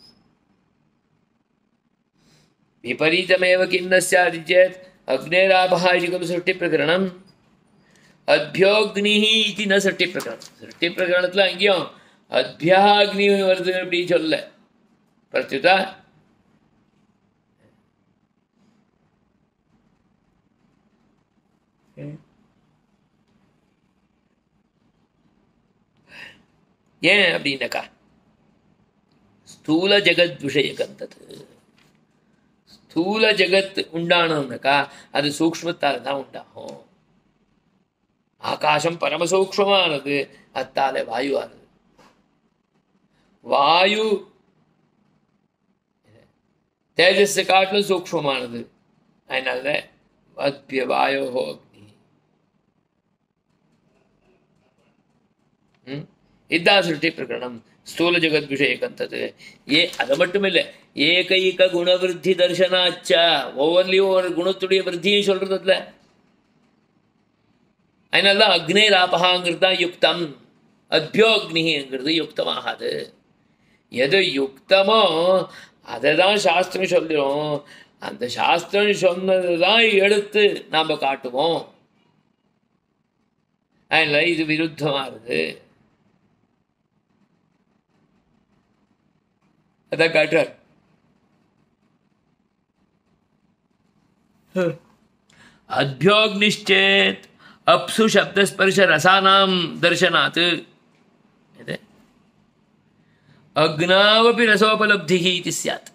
Speaker 1: விபரீதமேவ கிண்ண ஸ்யாதி சேத் அக்னேராபஹ இது கலு சிருஷ்டி பிரகரணம் அத்யோக்னி இது ந சிருஷ்டி பிரகரணம் சிருஷ்டி பிரகரணத்துல அங்கேயும் அத்யாக்னி வருது அப்படின்னு சொல்ல பிரத்யுதா ஏன் அப்படின்னாக்கா ஸ்தூல ஜெகத் விஷயக்கந்தது ஸ்தூல ஜெகத் உண்டானோம்னாக்கா அது சூக்ஷ்மத்தால் தான் உண்டாகும் ஆகாசம் பரமசூக்ஷ்மமானது அத்தால வாயுவானது வாயு தேஜஸ் காட்டிலும் சூக்ஷ்மமானது அதனால அத்ய வாயோஹோ அக்னி ம்? இதான் சிருஷ்டி பிரகரணம் ஸ்தூல ஜெகத் விஷயக்கந்தது ஏ அது மட்டும் இல்லை ஏகைக குணவிருத்தி தர்சனாச்சா ஒவ்வொன்றிலையும் ஒரு குணத்துடைய விருத்தியும் சொல்றது அதுல அதனால தான் அக்னேர் ஆபகாங்கிறது தான் யுக்தம் அத்யோக்னிங்கிறது யுக்தமாகாது எது யுக்தமோ அதை தான் சாஸ்திரம் சொல்லிடும் அந்த சாஸ்திரம் சொன்னது தான் எடுத்து நாம் காட்டுவோம் அதனால இது விருத்தமாகுது அதான் காட்டுறார் அத்யோக்னிஷ்சேத் அப்சு சப்தஸ்பர்ஷ ரசானாம் தர்சனாத் இது அக்னாவபி ரசோபலப்திः இது ஸ்யாத்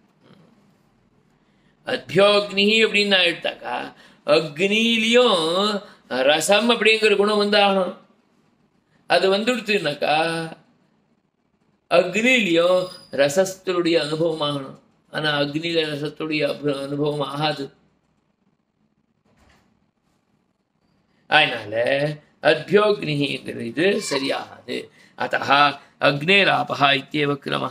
Speaker 1: அத்யோக்னி அப்படின்னு நான் எடுத்தாக்கா அக்னிலையும் ரசம் அப்படிங்கிற குணம் வந்து ஆகணும் அது வந்துடுத்துனாக்கா அக்னிலையும் ரசத்தினுடைய அனுபவம் ஆகணும் ஆனா அக்னியில ரசத்துடைய அப- அனுபவம் ஆகாது அதனால அத்யோக்னிங்கிற இது சரியாகாது அத்தः அக்னேராபः இत्येव क्रमः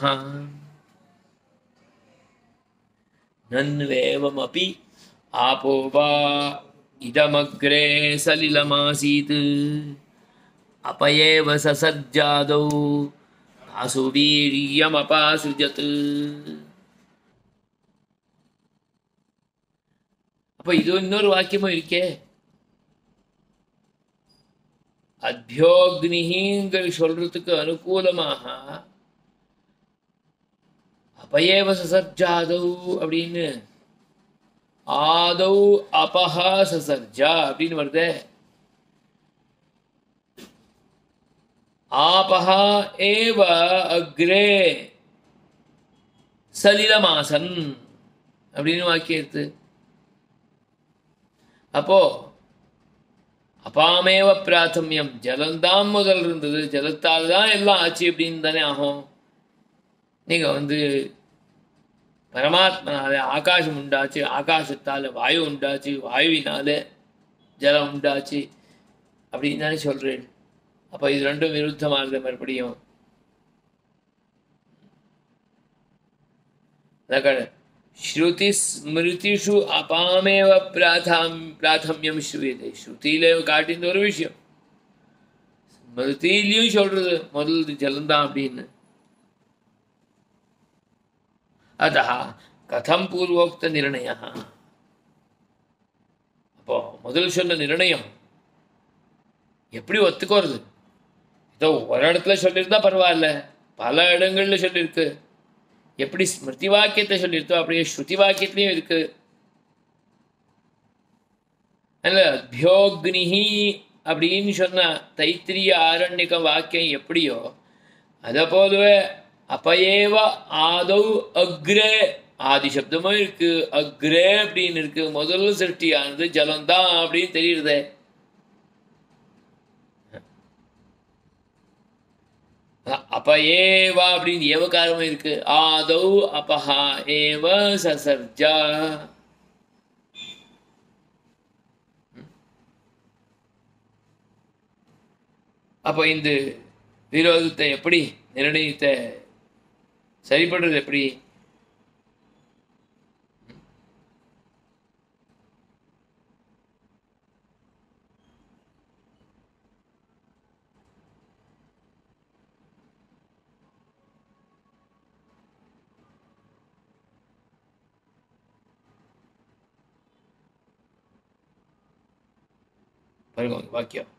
Speaker 1: नन्वेवमपि आपो वा इदमग्रे सलिलमासीत् अप एव ससज्जादौ आसुवीर्यमपासृजत् அப்ப இது இன்னொரு வாக்கியமும் இருக்கே அத்தியோக்னிங்கிற சொல்றதுக்கு அனுகூலமாக அப்பயேவ சசர்ஜாதௌ அப்படின்னு ஆதௌ அபஹா சசர்ஜா அப்படின்னு வருதே ஆபஹா ஏவ அக்ரே சலிலமாசன் அப்படின்னு வாக்கியம் இருக்கு அப்போ அபாமேவ பிராத்தமியம் ஜலம்தான் முதல் இருந்தது ஜலத்தால் தான் எல்லாம் ஆச்சு அப்படின்னு தானே ஆகும் நீங்கள் வந்து பரமாத்மனால ஆகாசம் உண்டாச்சு ஆகாசத்தால் வாயு உண்டாச்சு வாயுவினால ஜலம் உண்டாச்சு அப்படின்னு தானே சொல்கிறேன் அப்போ இது ரெண்டும் விருத்தமாகுது மறுபடியும் அதான் ஸ்ருதி ஸ்மிருதிஷு அபாமேவ பிராதாம் பிராதமியம் ஸ்ரூயதே ஸ்ருதியில காட்டின ஒரு விஷயம் ஸ்மிருதியிலையும் சொல்றது முதல் ஜலந்தான் அப்படின்னு அத்த கதம் பூர்வோக்த நிர்ணய அப்போ முதல் சொன்ன நிர்ணயம் எப்படி ஒத்துக்கோறது ஏதோ ஒரு இடத்துல சொல்லியிருந்தா பரவாயில்ல பல இடங்கள்ல சொல்லியிருக்கு எப்படி ஸ்மிருதி வாக்கியத்தை சொல்லியிருக்கோ அப்படியே ஸ்ருதி வாக்கியத்திலையும் இருக்கு அதனால அத்தியோக்னிஹி அப்படின்னு சொன்ன தைத்திரிய ஆரண்யக வாக்கியம் எப்படியோ அதை போலவே அப்பயேவ ஆதௌ அக்ரே ஆதி சப்தமும் இருக்கு அக்ரே அப்படின்னு இருக்கு முதல் சிருஷ்டியானது ஜலம்தான் அப்படின்னு தெரியுறதே அப்ப ஏவா அப்படின்னு ஏவகாரமும் இருக்கு ஆதௌ அபஹா ஏவ சசர்ஜா அப்போ இந்த விரோதத்தை எப்படி நிர்ணயித்த சரிப்படுறது எப்படி பாருங்க வாக்கியம்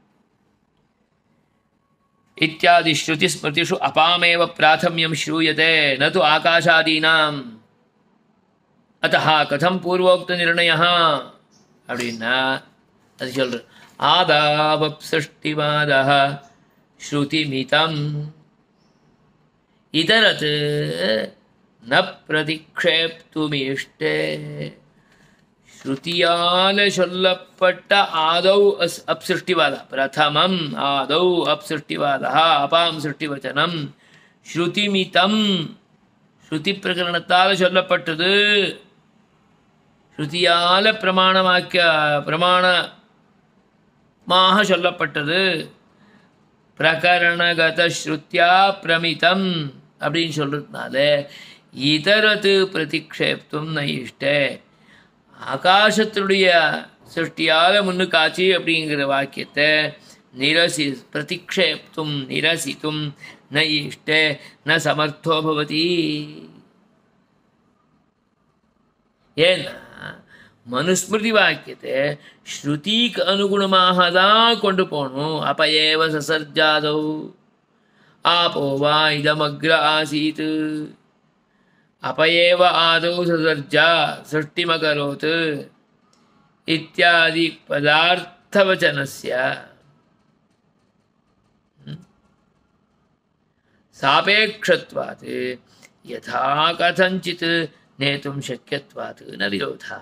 Speaker 1: इत्यादि श्रुतिस्मृतिषु अपामेव प्राथम्यं श्रूयते न तु आकाशादीनाम् अतः कथं पूर्वोक्तनिर्णयः அப்படின்னா அது சொல்ற ஆதாவப்சிருஷ்டிவாதः ஸ்ருதிமிதம் இதரத் ந பிரதிக்ஷேப்துமீஷ்டே ஸ்ருதியால சொல்லப்பட்ட ஆதௌ அஸ் அப்சிருஷ்டிவாத பிரதமம் ஆதௌ அப்சிருஷ்டிவாதா அபாம் சிருஷ்டிவச்சனம் ஸ்ருதிமிதம் ஸ்ருதி பிரகரணத்தால் சொல்லப்பட்டது ஸ்ருதியால பிரமாணமாக்கிய பிரமாணமாக சொல்லப்பட்டது பிரகரணகத ஸ்ருத்தியா பிரமிதம் அப்படின்னு சொல்றதுனால இதரது பிரதிக்ஷேப்தும் நயிஷ்டே ஆகாசத்தினுடைய சிருஷ்டியால முன்னுக்காட்சி அப்படிங்கிற வாக்கியத்தை நிரசி பிரதிக்ஷேப்தும் நிரசித்தும் ந இஷ்டே ந சமர்த்தோ பவதி ஏன்னா மனுஸ்மிருதி வாக்கியத்தை ஸ்ருதிக்கு அனுகுணமாக தான் கொண்டு போகணும் அப்ப ஏவ சசர்ஜாதௌ ஆபோ வா இதமக்ர ஆசீத் अप एव आदौ ससर्जा सृष्टिमकरोत् इत्यादि पदार्थवचनस्य सापेक्षत्वात् यथा कथञ्चित् नेतुं शक्यत्वात् न विरोधः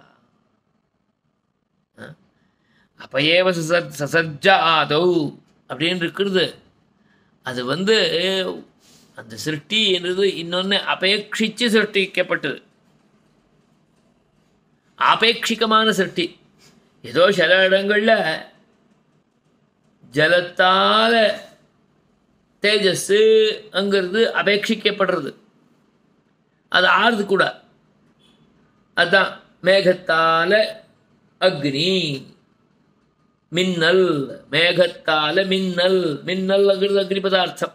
Speaker 1: அப்பயேவ சசத் சசஜ்ஜ ஆதௌ அப்படின்னு இருக்கிறது அது வந்து அந்த சிருஷ்டி என்றது இன்னொன்று அபேட்சிச்சு சிருஷ்டிக்கப்பட்டது ஆபேட்சிகமான சிருஷ்டி ஏதோ சில இடங்களில் ஜலத்தால தேஜஸ் அங்கிறது அபேட்சிக்கப்படுறது அது ஆறுது கூட அதான் மேகத்தால அக்னி மின்னல் மேகத்தால மின்னல் மின்னல்ங்கிறது அக்னி பதார்த்தம்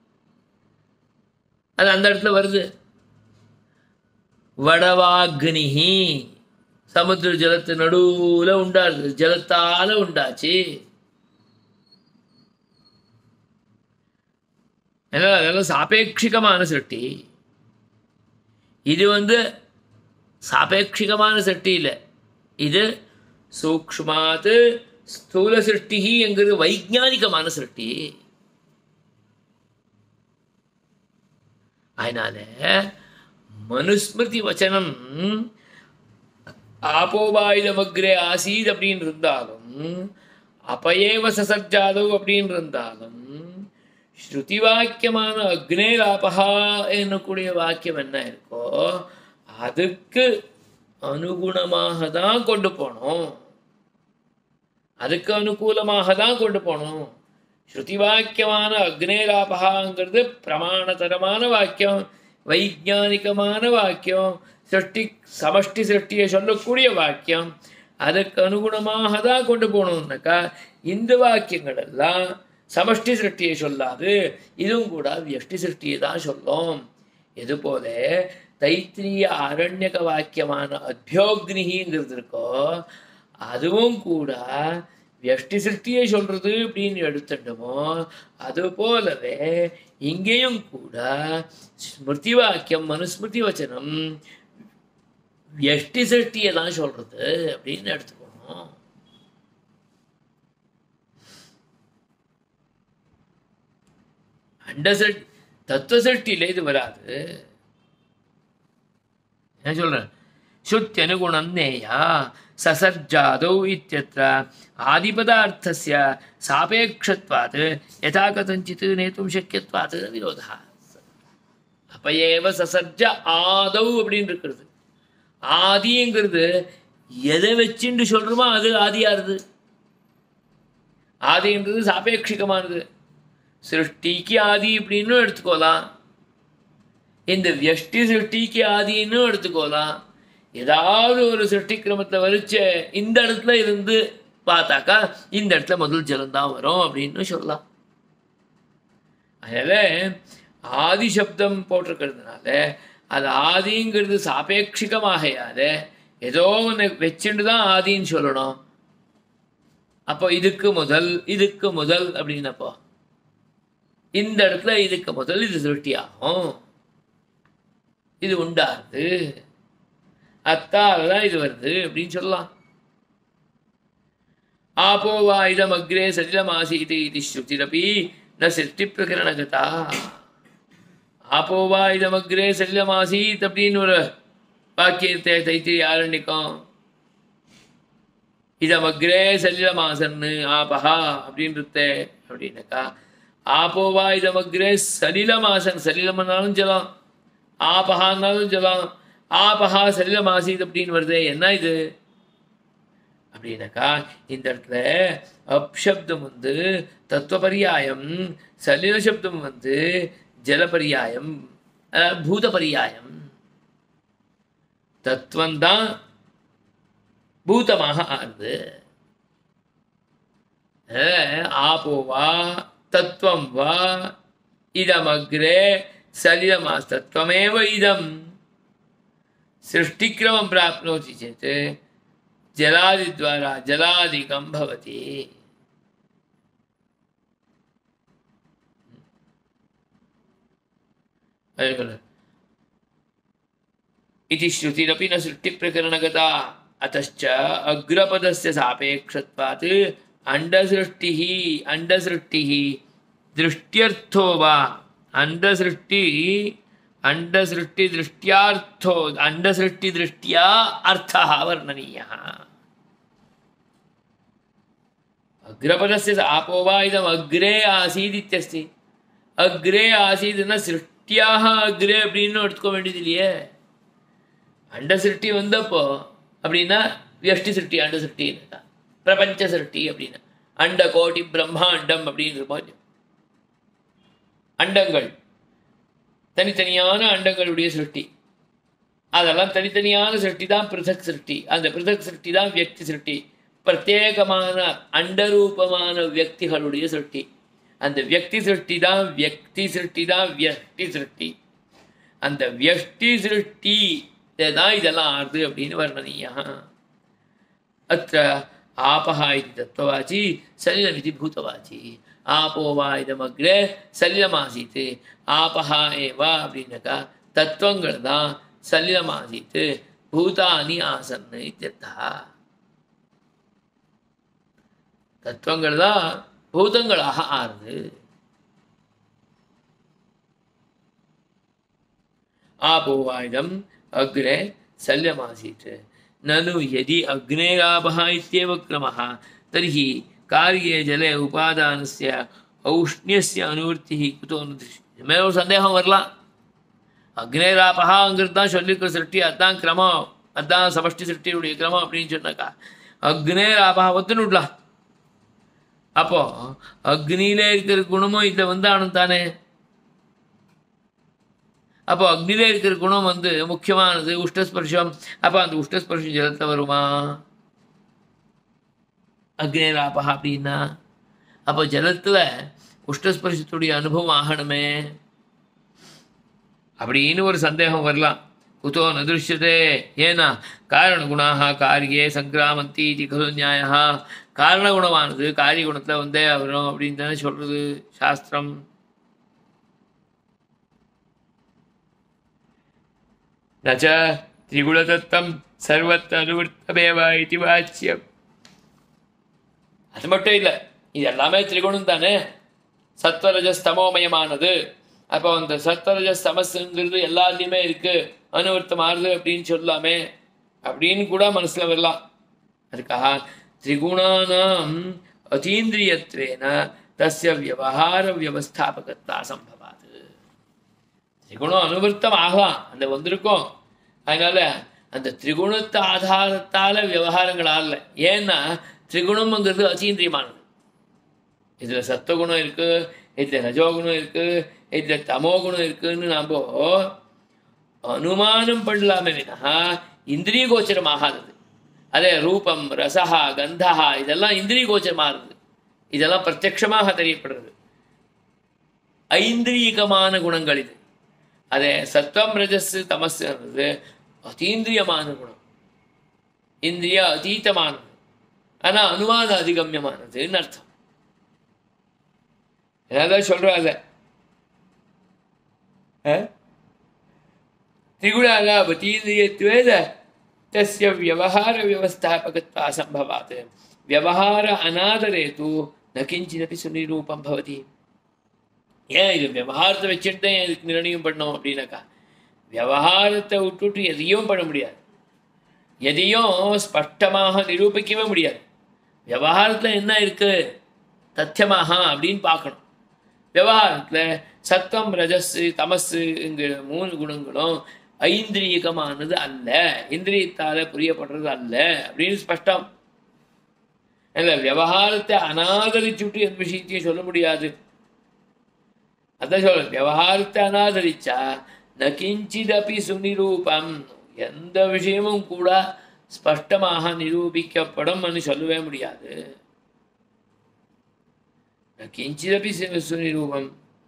Speaker 1: அது அந்த இடத்துல வருது வடவாக்னிஹி சமுத்திர ஜலத்து நடுவுல உண்டாது ஜலத்தால உண்டாச்சு ஏன்னா அதெல்லாம் சாபேட்சிகமான சிருஷ்டி இது வந்து சாபேட்சிகமான சிருஷ்டி இல்லை இது சூக்ஷ்மாத் ஸ்தூல சிருஷ்டி என்கிறது வைஜானிகமான சிருஷ்டி அதனால மனுஸ்மிருதி வச்சனம் ஆபோபாயுதமக்ரே ஆசீத் அப்படின்னு இருந்தாலும் அப்பயேவ சசஜாதவ் அப்படின்னு இருந்தாலும் ஸ்ருதி வாக்கியமான அக்னே லாபகா என்னக்கூடிய வாக்கியம் என்ன இருக்கோ அதுக்கு அனுகுணமாக தான் கொண்டு போகணும் அதுக்கு அனுகூலமாக தான் கொண்டு போகணும் ஸ்ருதி வாக்கியமான அக்னேலாபகாங்கிறது பிரமாணதரமான வாக்கியம் வைஜானிகமான வாக்கியம் சிருஷ்டி சமஷ்டி சிருஷ்டியை சொல்லக்கூடிய வாக்கியம் அதுக்கு அனுகுணமாக தான் கொண்டு போகணும்னாக்கா இந்த வாக்கியங்கள் எல்லாம் சமஷ்டி சிருஷ்டியை சொல்லாது இதுவும் கூட வியஷ்டி சிருஷ்டியை தான் சொல்லும் இது போல தைத்திரிய அரண்யக வாக்கியமான அத்தியோக்னிங்கிறது இருக்கோ அதுவும் கூட வியஷ்டி சிருஷ்டியை சொல்றது அப்படின்னு எடுத்துட்டோமோ அது போலவே இங்கேயும் கூட ஸ்மிருதி வாக்கியம் மனுஸ்மிருதி வச்சனம் வியஷ்டி சிருஷ்டியை தான் சொல்றது அப்படின்னு எடுத்துக்கணும் அண்ட சிருஷ்டி தத்துவ சிருஷ்டியில இது வராது என்ன சொல்றேன் श्रुत्यनुगुणं नेया ससर्जादौ इत्यत्र आदिपदार्थस्य सापेक्षत्वात् यथा कथञ्चित् नेतुं शक्यत्वात् विरोधः அப்ப ஏவ சசர்ஜ ஆதவ் அப்படின்னு இருக்கிறது ஆதிங்கிறது எதை வச்சுட்டு சொல்றோமோ அது ஆதியாருது ஆதின்றது சாபேட்சிகமானது சிருஷ்டிக்கு ஆதி அப்படின்னு எடுத்துக்கோலாம் இந்த வியஷ்டி சிருஷ்டிக்கு ஆதின்னு எடுத்துக்கோலாம் ஏதாவது ஒரு சிருஷ்டி கிரமத்தில் வரிச்ச இந்த இடத்துல இருந்து பார்த்தாக்கா இந்த இடத்துல முதல் ஜலம் வரும் அப்படின்னு சொல்லலாம் அதனால ஆதி சப்தம் போட்டிருக்கிறதுனால அது ஆதிங்கிறது சாபேட்சிகமாகையால ஏதோ ஒன்று வச்சுட்டு தான் ஆதின்னு சொல்லணும் அப்போ இதுக்கு முதல் இதுக்கு முதல் அப்படின்னப்போ இந்த இடத்துல இதுக்கு முதல் இது சிருஷ்டி ஆகும் இது உண்டாகுது அத்தால தான் இது வருது அப்படின்னு சொல்லலாம் ஆபோ வா இதம் அக்ரே சலிலமாசீதி இது ஸ்ருதிரபி ந சிருஷ்டி பிரகரணகதா ஆபோ வா இதம் அக்ரே சலிலமாசீத் அப்படின்னு ஒரு வாக்கியத்தை தைத்திரி ஆரண்யக்கம் இதம் அக்ரே சலிலமாசன்னு ஆபஹா அப்படின்றத அப்படின்னாக்கா ஆபோவா இதம் அக்ரே சலிலமாசன் சலிலம்னாலும் சொல்லலாம் ஆபஹான்னாலும் சொல்லலாம் ஆபஹா சலிலமாசீத் அப்படின்னு வருது என்ன இது அப்படின்னாக்கா இந்த இடத்துல அப்சப்தம் வந்து தத்துவபரியாயம் சலில சப்தம் வந்து ஜலபரியாயம் அஹ், பூதபரியாயம் தத்துவம்தான் பூதமாக ஆறுது அஹ், ஆபோ வா தத்துவம் வா இதமக்ரே सलिलमास्तत्वमेव इदं सृष्टिक्रमं प्राप्नोति चेत् जलादिद्वारा जलादिकं भवति इति श्रुतिरपि न सृष्टिप्रकरणगता अतश्च अग्रपदस्य सापेक्षत्वात् अण्डसृष्टिः अण्डसृष्टिः दृष्ट्यर्थो वा அண்டசிருஷ்டி அண்டசிருஷ்டி திருஷ்டியார்த்தோ அண்டசிருஷ்டி திருஷ்டியா அர்த்தா வர்ணனீயா अग्रपदस्य आपो वा इदम् अग्रे आसीत् इत्यस्ति अग्रे ஆசீதுன்னா சிருஷ்டியாக அக்ரே அப்படின்னு எடுத்துக்க வேண்டியது இல்லையே அண்ட சிருஷ்டி வந்தப்போ அப்படின்னா வியஷ்டி சிருஷ்டி அண்ட சிருஷ்டி பிரபஞ்ச சிருஷ்டி அப்படின்னு அண்ட கோடி பிரம்மாண்டம் அப்படின்னு இருப்போம் அண்டங்கள் தனித்தனியான அண்டங்களுடைய சிருஷ்டி அதெல்லாம் தனித்தனியான சிருஷ்டி தான் பிருதக் சிருஷ்டி அந்த பிருதக் சிருஷ்டி தான் வியக்தி சிருஷ்டி பிரத்யேகமான அண்டரூபமான வியக்திகளுடைய சிருஷ்டி அந்த வியக்தி சிருஷ்டி தான் வியக்தி சிருஷ்டி தான் வியஷ்டி சிருஷ்டி அந்த வியஷ்டி சிருஷ்டி தான் இதெல்லாம் ஆறுது அப்படின்னு வர்ணனீயா அத்த ஆபஹா இது தத்துவவாச்சி சலிலமிதி பூதவாச்சி ஆபோ வா இதமக்ரே சலிலமாசீத்து ஆபஹா ஏவா அப்படின்னாக்கா தத்துவங்கள் தான் சலிலமாசீத்து பூதானி ஆசன்னு இத்தியர்த்தா தத்துவங்கள் தான் பூதங்களாக ஆறுது ஆபோவாயுதம் அக்ரே சல்யமாசீத் நனு யதி அக்னேராபः इत्येव क्रमः तर्हि कार्ये जले उपादानस्य औष्ण्यस्य अनुवृत्तिः कुतो न दृश्यते மேல ஒரு சந்தேகம் வரலாம் அக்னேராபகாங்கிறது தான் சொல்லிக்கிற சிருஷ்டி அதான் கிரமம் அதான் சமஷ்டி சிருஷ்டியுடைய கிரமம் அப்படின்னு சொன்னாக்கா அக்னேராபகா ஒத்துன்னு விடலாம் அப்போ அக்னியில இருக்கிற குணமும் இதில் வந்தானும் தானே அப்போ அக்னியில இருக்கிற குணம் வந்து முக்கியமானது உஷ்டஸ்பர்ஷம் அப்போ அந்த உஷ்டஸ்பர்ஷம் ஜலத்தை வருமா அக்னேராபகா அப்படின்னா அப்போ ஜலத்தில் உஷ்டஸ்பர்ஷத்துடைய அனுபவம் ஆகணுமே அப்படின்னு ஒரு சந்தேகம் வரலாம் குதோ ந திருஷ்யதே ஏன்னா காரணகுணாக காரியே சங்கிராமந்தி இது கலு நியாயா காரணகுணமானது காரிய குணத்தில் வந்தே வரும் அப்படின்னு தானே சொல்றது சாஸ்திரம் நச்ச திரிகுணதத்தம் சர்வத்த அனுவர்த்தமேவ இது வாச்சியம் அது மட்டும் இல்லை இது எல்லாமே திரிகுணம் தானே சத்வரஜஸ் தமோமயமானது அப்போ அந்த சத்வரஜஸ் தமசுங்கிறது எல்லாத்துலேயுமே இருக்கு அனுவர்த்தம் ஆறுது அப்படின்னு சொல்லாமே அப்படின்னு கூட மனசில் வரலாம் அதுக்காக திரிகுணானாம் அதீந்திரியத்வேன தஸ்ய வியவஹார வியவஸ்தாபகத்தா சம்பவாது திரிகுணம் அனுவர்த்தம் ஆகலாம் அந்த வந்திருக்கும் அதனால அந்த திரிகுணத்தை ஆதாரத்தால விவகாரங்கள் ஆகல ஏன்னா திரிகுணம்ங்கிறது அத்தீந்திரியமானது இதுல சத்துவகுணம் இருக்கு இதுல ரஜோகுணம் இருக்கு இதுல தமோகுணம் இருக்குன்னு நாம அனுமானம் பண்ணலாமே வினா இந்திரிய கோச்சரம் ஆகாதது அதே ரூபம் ரசஹா கந்தஹா இதெல்லாம் இந்திரிய கோச்சரமாகுது இதெல்லாம் பிரத்யக்ஷமாக தெரியப்படுறது ஐந்திரியகமான குணங்கள் இது அதே சத்வம் ரஜஸ் தமஸ்ன்றது அதீந்திரியமான குணம் இந்திரிய அதீதமானது ஆனால் அனுமான அதிகமியமானதுன்னு அர்த்தம் ஏதாவது சொல்றாங்க त्रिगुणालापतीन्द्रियत्वेन तस्य व्यवहारव्यवस्थापकत्वा सम्भवात् व्यवहार अनादरे तु न किञ्चिदपि सुनिरूपं भवति ஏன் இது விவகாரத்தை வச்சுட்டு தான் இதுக்கு நிர்ணயம் பண்ணோம் அப்படின்னாக்கா விவகாரத்தை விட்டுட்டு எதையும் பண்ண முடியாது எதையும் ஸ்பஷ்டமாக நிரூபிக்கவே முடியாது விவகாரத்தில் என்ன இருக்கு தத்தியமாக அப்படின்னு பார்க்கணும் விவகாரத்தில் சத்தம் ரஜஸ்ஸு தமஸுங்கிற மூணு குணங்களும் ஐந்திரியகமானது அல்ல இந்திரியத்தால் புரியப்படுறது அல்ல அப்படின்னு ஸ்பஷ்டம் இல்லை விவகாரத்தை அனாதரிச்சுட்டு எந்த விஷயத்தையும் சொல்ல முடியாது அதான் சொல்ல விவகாரத்தை அனாதரிச்சா ந கிஞ்சிதபி சுனிரூபம் எந்த விஷயமும் கூட ஸ்பஷ்டமாக நிரூபிக்கப்படும் சொல்லவே முடியாது ந கிஞ்சிதபி சு- சுனிரூபம்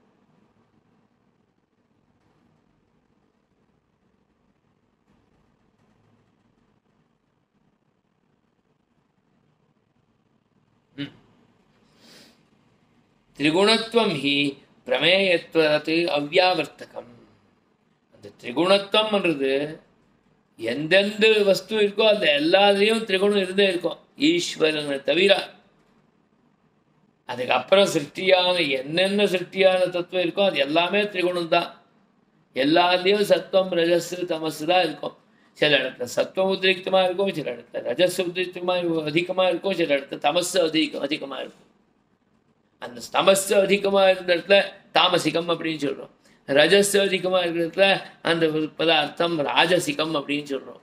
Speaker 1: திரிகுணத்துவம் ஹி பிரமேயத்துவத்து அவ்யாவர்த்தகம் அந்த திரிகுணத்துவம்ன்றது எந்தெந்த வஸ்து இருக்கோ அந்த எல்லாத்துலேயும் திரிகுணம் இருந்தே இருக்கும் ஈஸ்வரனை தவிர அதுக்கப்புறம் சிருஷ்டியான என்னென்ன சிருஷ்டியான தத்துவம் இருக்கோ அது எல்லாமே திரிகுணம் தான் எல்லாத்துலேயும் சத்துவம் ரஜஸ் தமசு தான் இருக்கும் சில இடத்துல சத்துவம் உதிரிக்தமாக இருக்கும் சில இடத்துல ரஜஸ் உதிரிக்தமாக அதிகமாக இருக்கும் சில இடத்துல தமசு அதிகம் அதிகமாக இருக்கும் அந்த தமசு அதிகமாக இருந்த இடத்துல தாமசிகம் அப்படின்னு சொல்கிறோம் ரஜஸ் அதிகமாக இருக்கிற இடத்துல அந்த ஒரு பதார்த்தம் ராஜசிகம் அப்படின்னு சொல்கிறோம்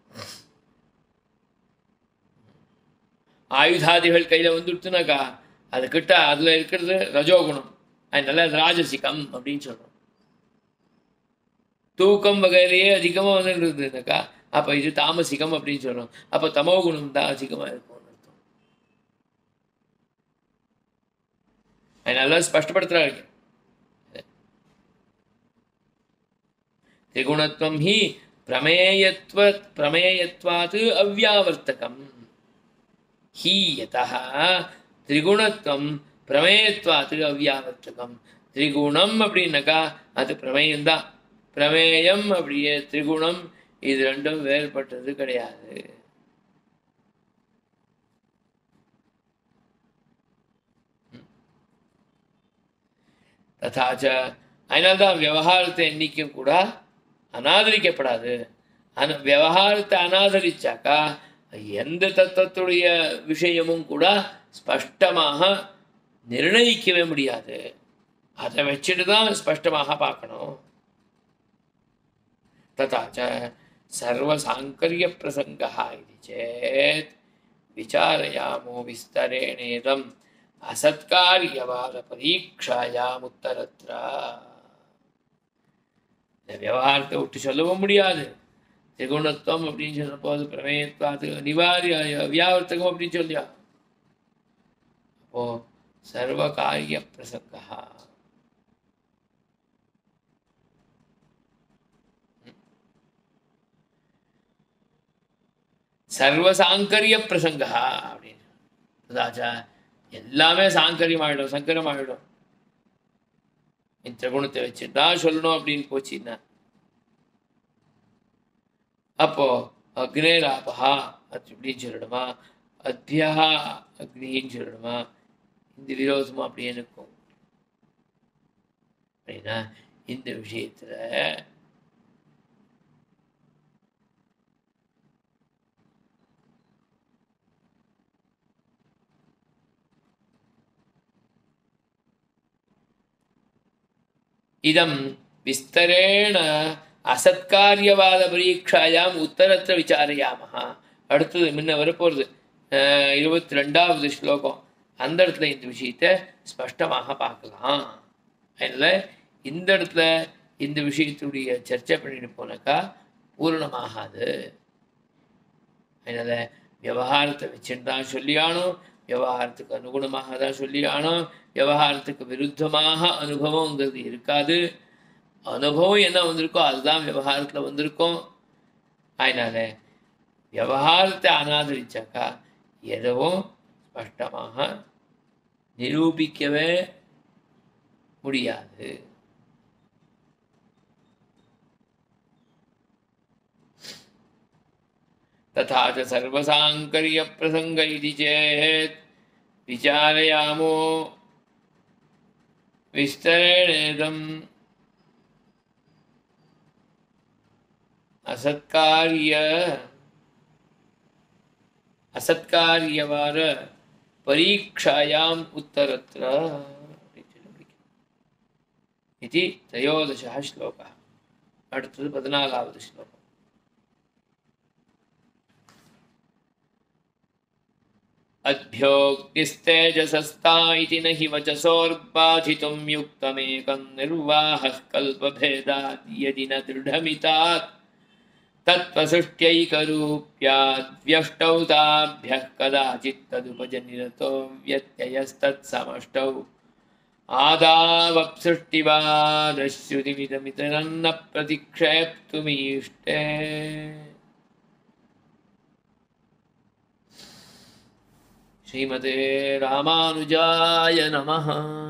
Speaker 1: ஆயுதாதிகள் கையில் வந்துடுத்துனாக்கா அது கிட்ட அதில் இருக்கிறது ரஜோகுணம் அதனால அது ராஜசிகம் அப்படின்னு சொல்கிறோம் தூக்கம் வகையிலேயே அதிகமாக வந்துருந்ததுனாக்கா அப்போ இது தாமசிகம் அப்படின்னு சொல்கிறோம் அப்போ தமோ குணம் தான் அதிகமாக இருக்கும்னு அர்த்தம் அதனால ஸ்பஷ்டப்படுத்துறாரு திரிகுணத்துவம் ஹி பிரமேயத்வ பிரமேயத்வாத் அவ்யாவர்த்தகம் ஹி யதः திரிகுணத்துவம் பிரமேயத்வாத் அவ்யாவர்த்தகம் திரிகுணம் அப்படின்னாக்கா அது பிரமேயம்தான் பிரமேயம் அப்படியே திரிகுணம் இது ரெண்டும் வேறுபட்டது கிடையாது ததாச்ச அதனால்தான் விவகாரத்தை என்னைக்கும் கூட அனாதரிக்கப்படாது ஆனா விவகாரத்தை அனாதரிச்சாக்கா எந்த தத்துவத்துடைய விஷயமும் கூட ஸ்பஷ்டமாக நிர்ணயிக்கவே முடியாது அதை வச்சுட்டு தான் ஸ்பஷ்டமாக பார்க்கணும் तथा च सर्वसाङ्कर्यप्रसङ्गः इति चेत् विचारयामो विस्तरेणेदम् அசத்காரியவாதபரீட்சாயாமுத்தரத்ர இந்த விவகாரத்தை விட்டு சொல்லவும் முடியாது திரிகுணத்துவம் அப்படின்னு சொன்னப்போ அது பிரமேயத்வாது அனிவாரிய வியாவர்த்தகம் அப்படின்னு சொல்லியா அப்போ சர்வகாரிய பிரசங்கா சர்வசாங்கரிய பிரசங்கா அப்படின்னு அதாச்சா எல்லாமே சாங்கரியம் ஆகிடும் சங்கரம் ஆகிடும் இந்த குணத்தை வச்சு தான் சொல்லணும் அப்படின்னு போச்சுன்னா அப்போ அக்னேராபா அது இப்படின்னு சொல்லணுமா அத்தியா அக்னின்னு சொல்லணுமா இந்த விரோதமும் அப்படியே இருக்கும் அப்படின்னா இந்த விஷயத்துல இதம் விஸ்தரேண அசத்காரியவாத பரீட்சாயாம் உத்தரத்திர விசாரையாமஹா அடுத்தது முன்ன வரப்போகிறது இருபத்தி ரெண்டாவது ஸ்லோகம் அந்த இடத்துல இந்த விஷயத்தை ஸ்பஷ்டமாக பார்க்கலாம் அதில் இந்த இடத்துல இந்த விஷயத்துடைய சர்ச்சை பண்ணிட்டு போனாக்கா பூரணமாகாது அதனால் விவகாரத்தை வச்சுட்டு தான் சொல்லியானோ விவகாரத்துக்கு அனுகுணமாக தான் சொல்லியானோ விவகாரத்துக்கு விருத்தமாக அனுபவங்கிறது இருக்காது அனுபவம் என்ன வந்திருக்கோ அதுதான் விவகாரத்தில் வந்திருக்கும் அதனால விவகாரத்தை அனாதரிச்சாக்கா எதுவும் ஸ்பஷ்டமாக நிரூபிக்கவே முடியாது तथा च सर्वसाङ्कर्यप्रसङ्ग इति चेत् विचारयामो विस्तरेणेदम् असत्कार्य असत्कार्यवार परीक्षायाम् उत्तरत्र इति त्रयोदशः श्लोकः அடுத்தது பதினாலாவது ஸ்லோகம் अभ्योक्तिस्तेजसस्ता इति न हि वचसोर्बाधितुं युक्तमेकं निर्वाहः कल्पभेदात् यदि न दृढमितात् तत्त्वसृष्ट्यैकरूप्याद्व्यष्टौ ताभ्यः कदाचित् तदुपजनिरतो व्यत्ययस्तत्समष्टौ आदावप्सृष्टिवादश्रुतिमिदमितरन्न प्रतिक्षेप्तुमीष्टे ஸ்ரீமதே ராமானுஜாய நமஹ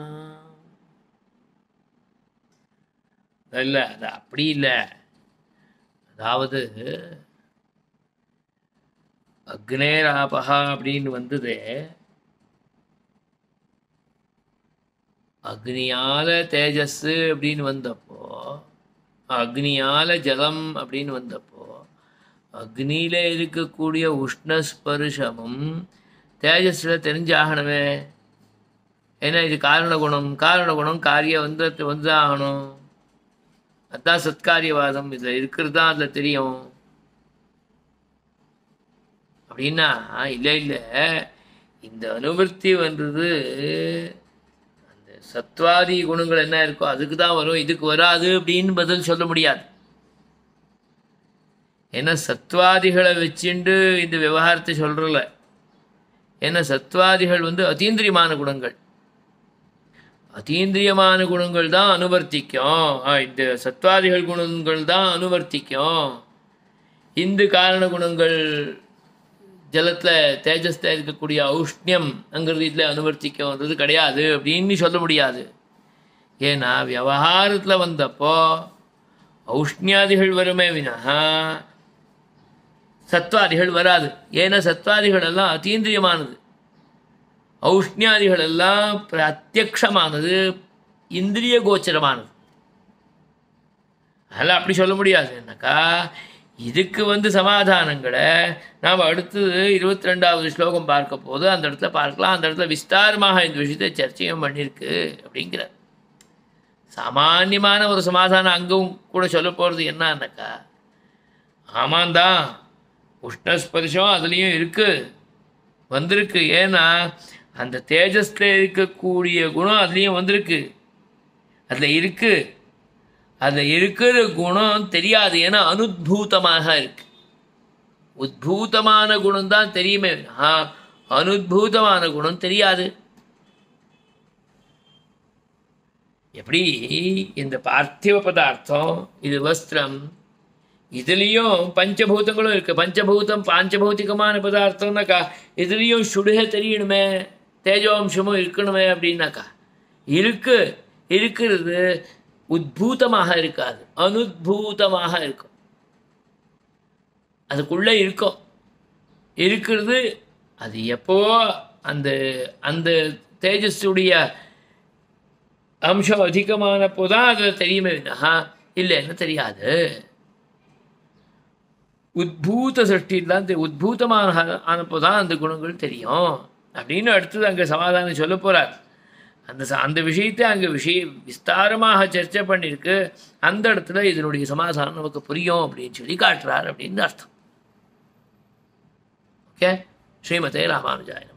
Speaker 1: இல்லை அது அப்படி இல்லை அதாவது அக்னேராபகா அப்படின்னு வந்தது அக்னியால தேஜஸ் அப்படின்னு வந்தப்போ அக்னியால ஜலம் அப்படின்னு வந்தப்போ அக்னியில இருக்கக்கூடிய உஷ்ணஸ்பர்ஷமும் தேஜஸ்ல தெரிஞ்சாகணுமே ஏன்னா இது காரண குணம் காரண குணம் காரிய வந்து வந்து ஆகணும் அதான் சத்காரியவாதம் இதில் இருக்கிறது தான் அதில் தெரியும் அப்படின்னா இல்லை இல்லை இந்த அனுவர்த்தி வந்தது அந்த சத்வாதி குணங்கள் என்ன இருக்கோ அதுக்கு தான் வரும் இதுக்கு வராது அப்படின்னு பதில் சொல்ல முடியாது ஏன்னா சத்வாதிகளை வச்சுண்டு இந்த விவகாரத்தை சொல்றல ஏன்னா சத்வாதிகள் வந்து அதீந்திரியமான குணங்கள் அதீந்திரியமான குணங்கள் தான் அனுவர்த்திக்கும் ஆ, இந்த சத்வாதிகள் குணங்கள் தான் அனுவர்த்திக்கும் இந்து காரண குணங்கள் ஜலத்தில் தேஜஸ்ல இருக்கக்கூடிய ஔஷ்ணியம் அங்கிறது இதில் அனுவர்த்திக்கும்ன்றது கிடையாது அப்படின்னு சொல்ல முடியாது ஏன்னா விவகாரத்தில் வந்தப்போ ஔஷ்ணியாதிகள் வருமே வினா சத்வாதிகள் வராது ஏன்னா சத்வாதிகள் எல்லாம் அத்தீந்திரியமானது ஔஷ்ணியாதிகள் எல்லாம் பிரத்யக்ஷமானது இந்திரிய கோச்சரமானது அதெல்லாம் அப்படி சொல்ல முடியாது என்னக்கா இதுக்கு வந்து சமாதானங்களை நாம் அடுத்தது இருபத்தி ரெண்டாவது ஸ்லோகம் பார்க்க போது அந்த இடத்துல பார்க்கலாம் அந்த இடத்துல விஸ்தாரமாக இந்த விஷயத்தை சர்ச்சையும் பண்ணியிருக்கு அப்படிங்கிற சாமான்யமான ஒரு சமாதானம் அங்கும் கூட சொல்ல போகிறது என்னன்னாக்கா ஆமாந்தான் உஷ்ணஸ்பர்ஷம் அதுலேயும் இருக்கு வந்திருக்கு ஏன்னா அந்த தேஜஸ்ல இருக்கக்கூடிய குணம் அதுலேயும் வந்திருக்கு அதில் இருக்கு அதில் இருக்கிற குணம் தெரியாது ஏன்னா அனுத்பூதமாக இருக்கு உத்பூதமான குணம் தான் தெரியுமே ஆ அனுத்பூதமான குணம் தெரியாது எப்படி இந்த பார்த்திவ பதார்த்தம் இது வஸ்திரம் இதுலேயும் பஞ்சபூதங்களும் இருக்கு பஞ்சபூதம் பாஞ்சபௌத்திகமான பதார்த்தம்னாக்கா இதுலேயும் சுடுக தெரியணுமே தேஜோம்சமும் இருக்கணுமே அப்படின்னாக்கா இருக்கு இருக்கிறது உத்பூதமாக இருக்காது அனுத்பூதமாக இருக்கும் அதுக்குள்ளே இருக்கும் இருக்கிறது அது எப்போ அந்த அந்த தேஜஸுடைய அம்சம் அதிகமானப்போ தான் அதில் தெரியுமே வினா இல்லைன்னு தெரியாது உத்பூத சிருஷ்டியில் தான் தெ- உத்பூதமான ஆனப்போ தான் அந்த குணங்கள் தெரியும் அப்படின்னு அடுத்தது அங்கே சமாதானம் சொல்ல போகிறார் அந்த ச- அந்த விஷயத்தை அங்கே விஷய விஸ்தாரமாக சர்ச்சை பண்ணியிருக்கு அந்த இடத்துல இதனுடைய சமாதானம் நமக்கு புரியும் அப்படின்னு சொல்லி காட்டுறார் அப்படின்னு அர்த்தம் ஓகே ஸ்ரீமதே ராமானுஜாயனம்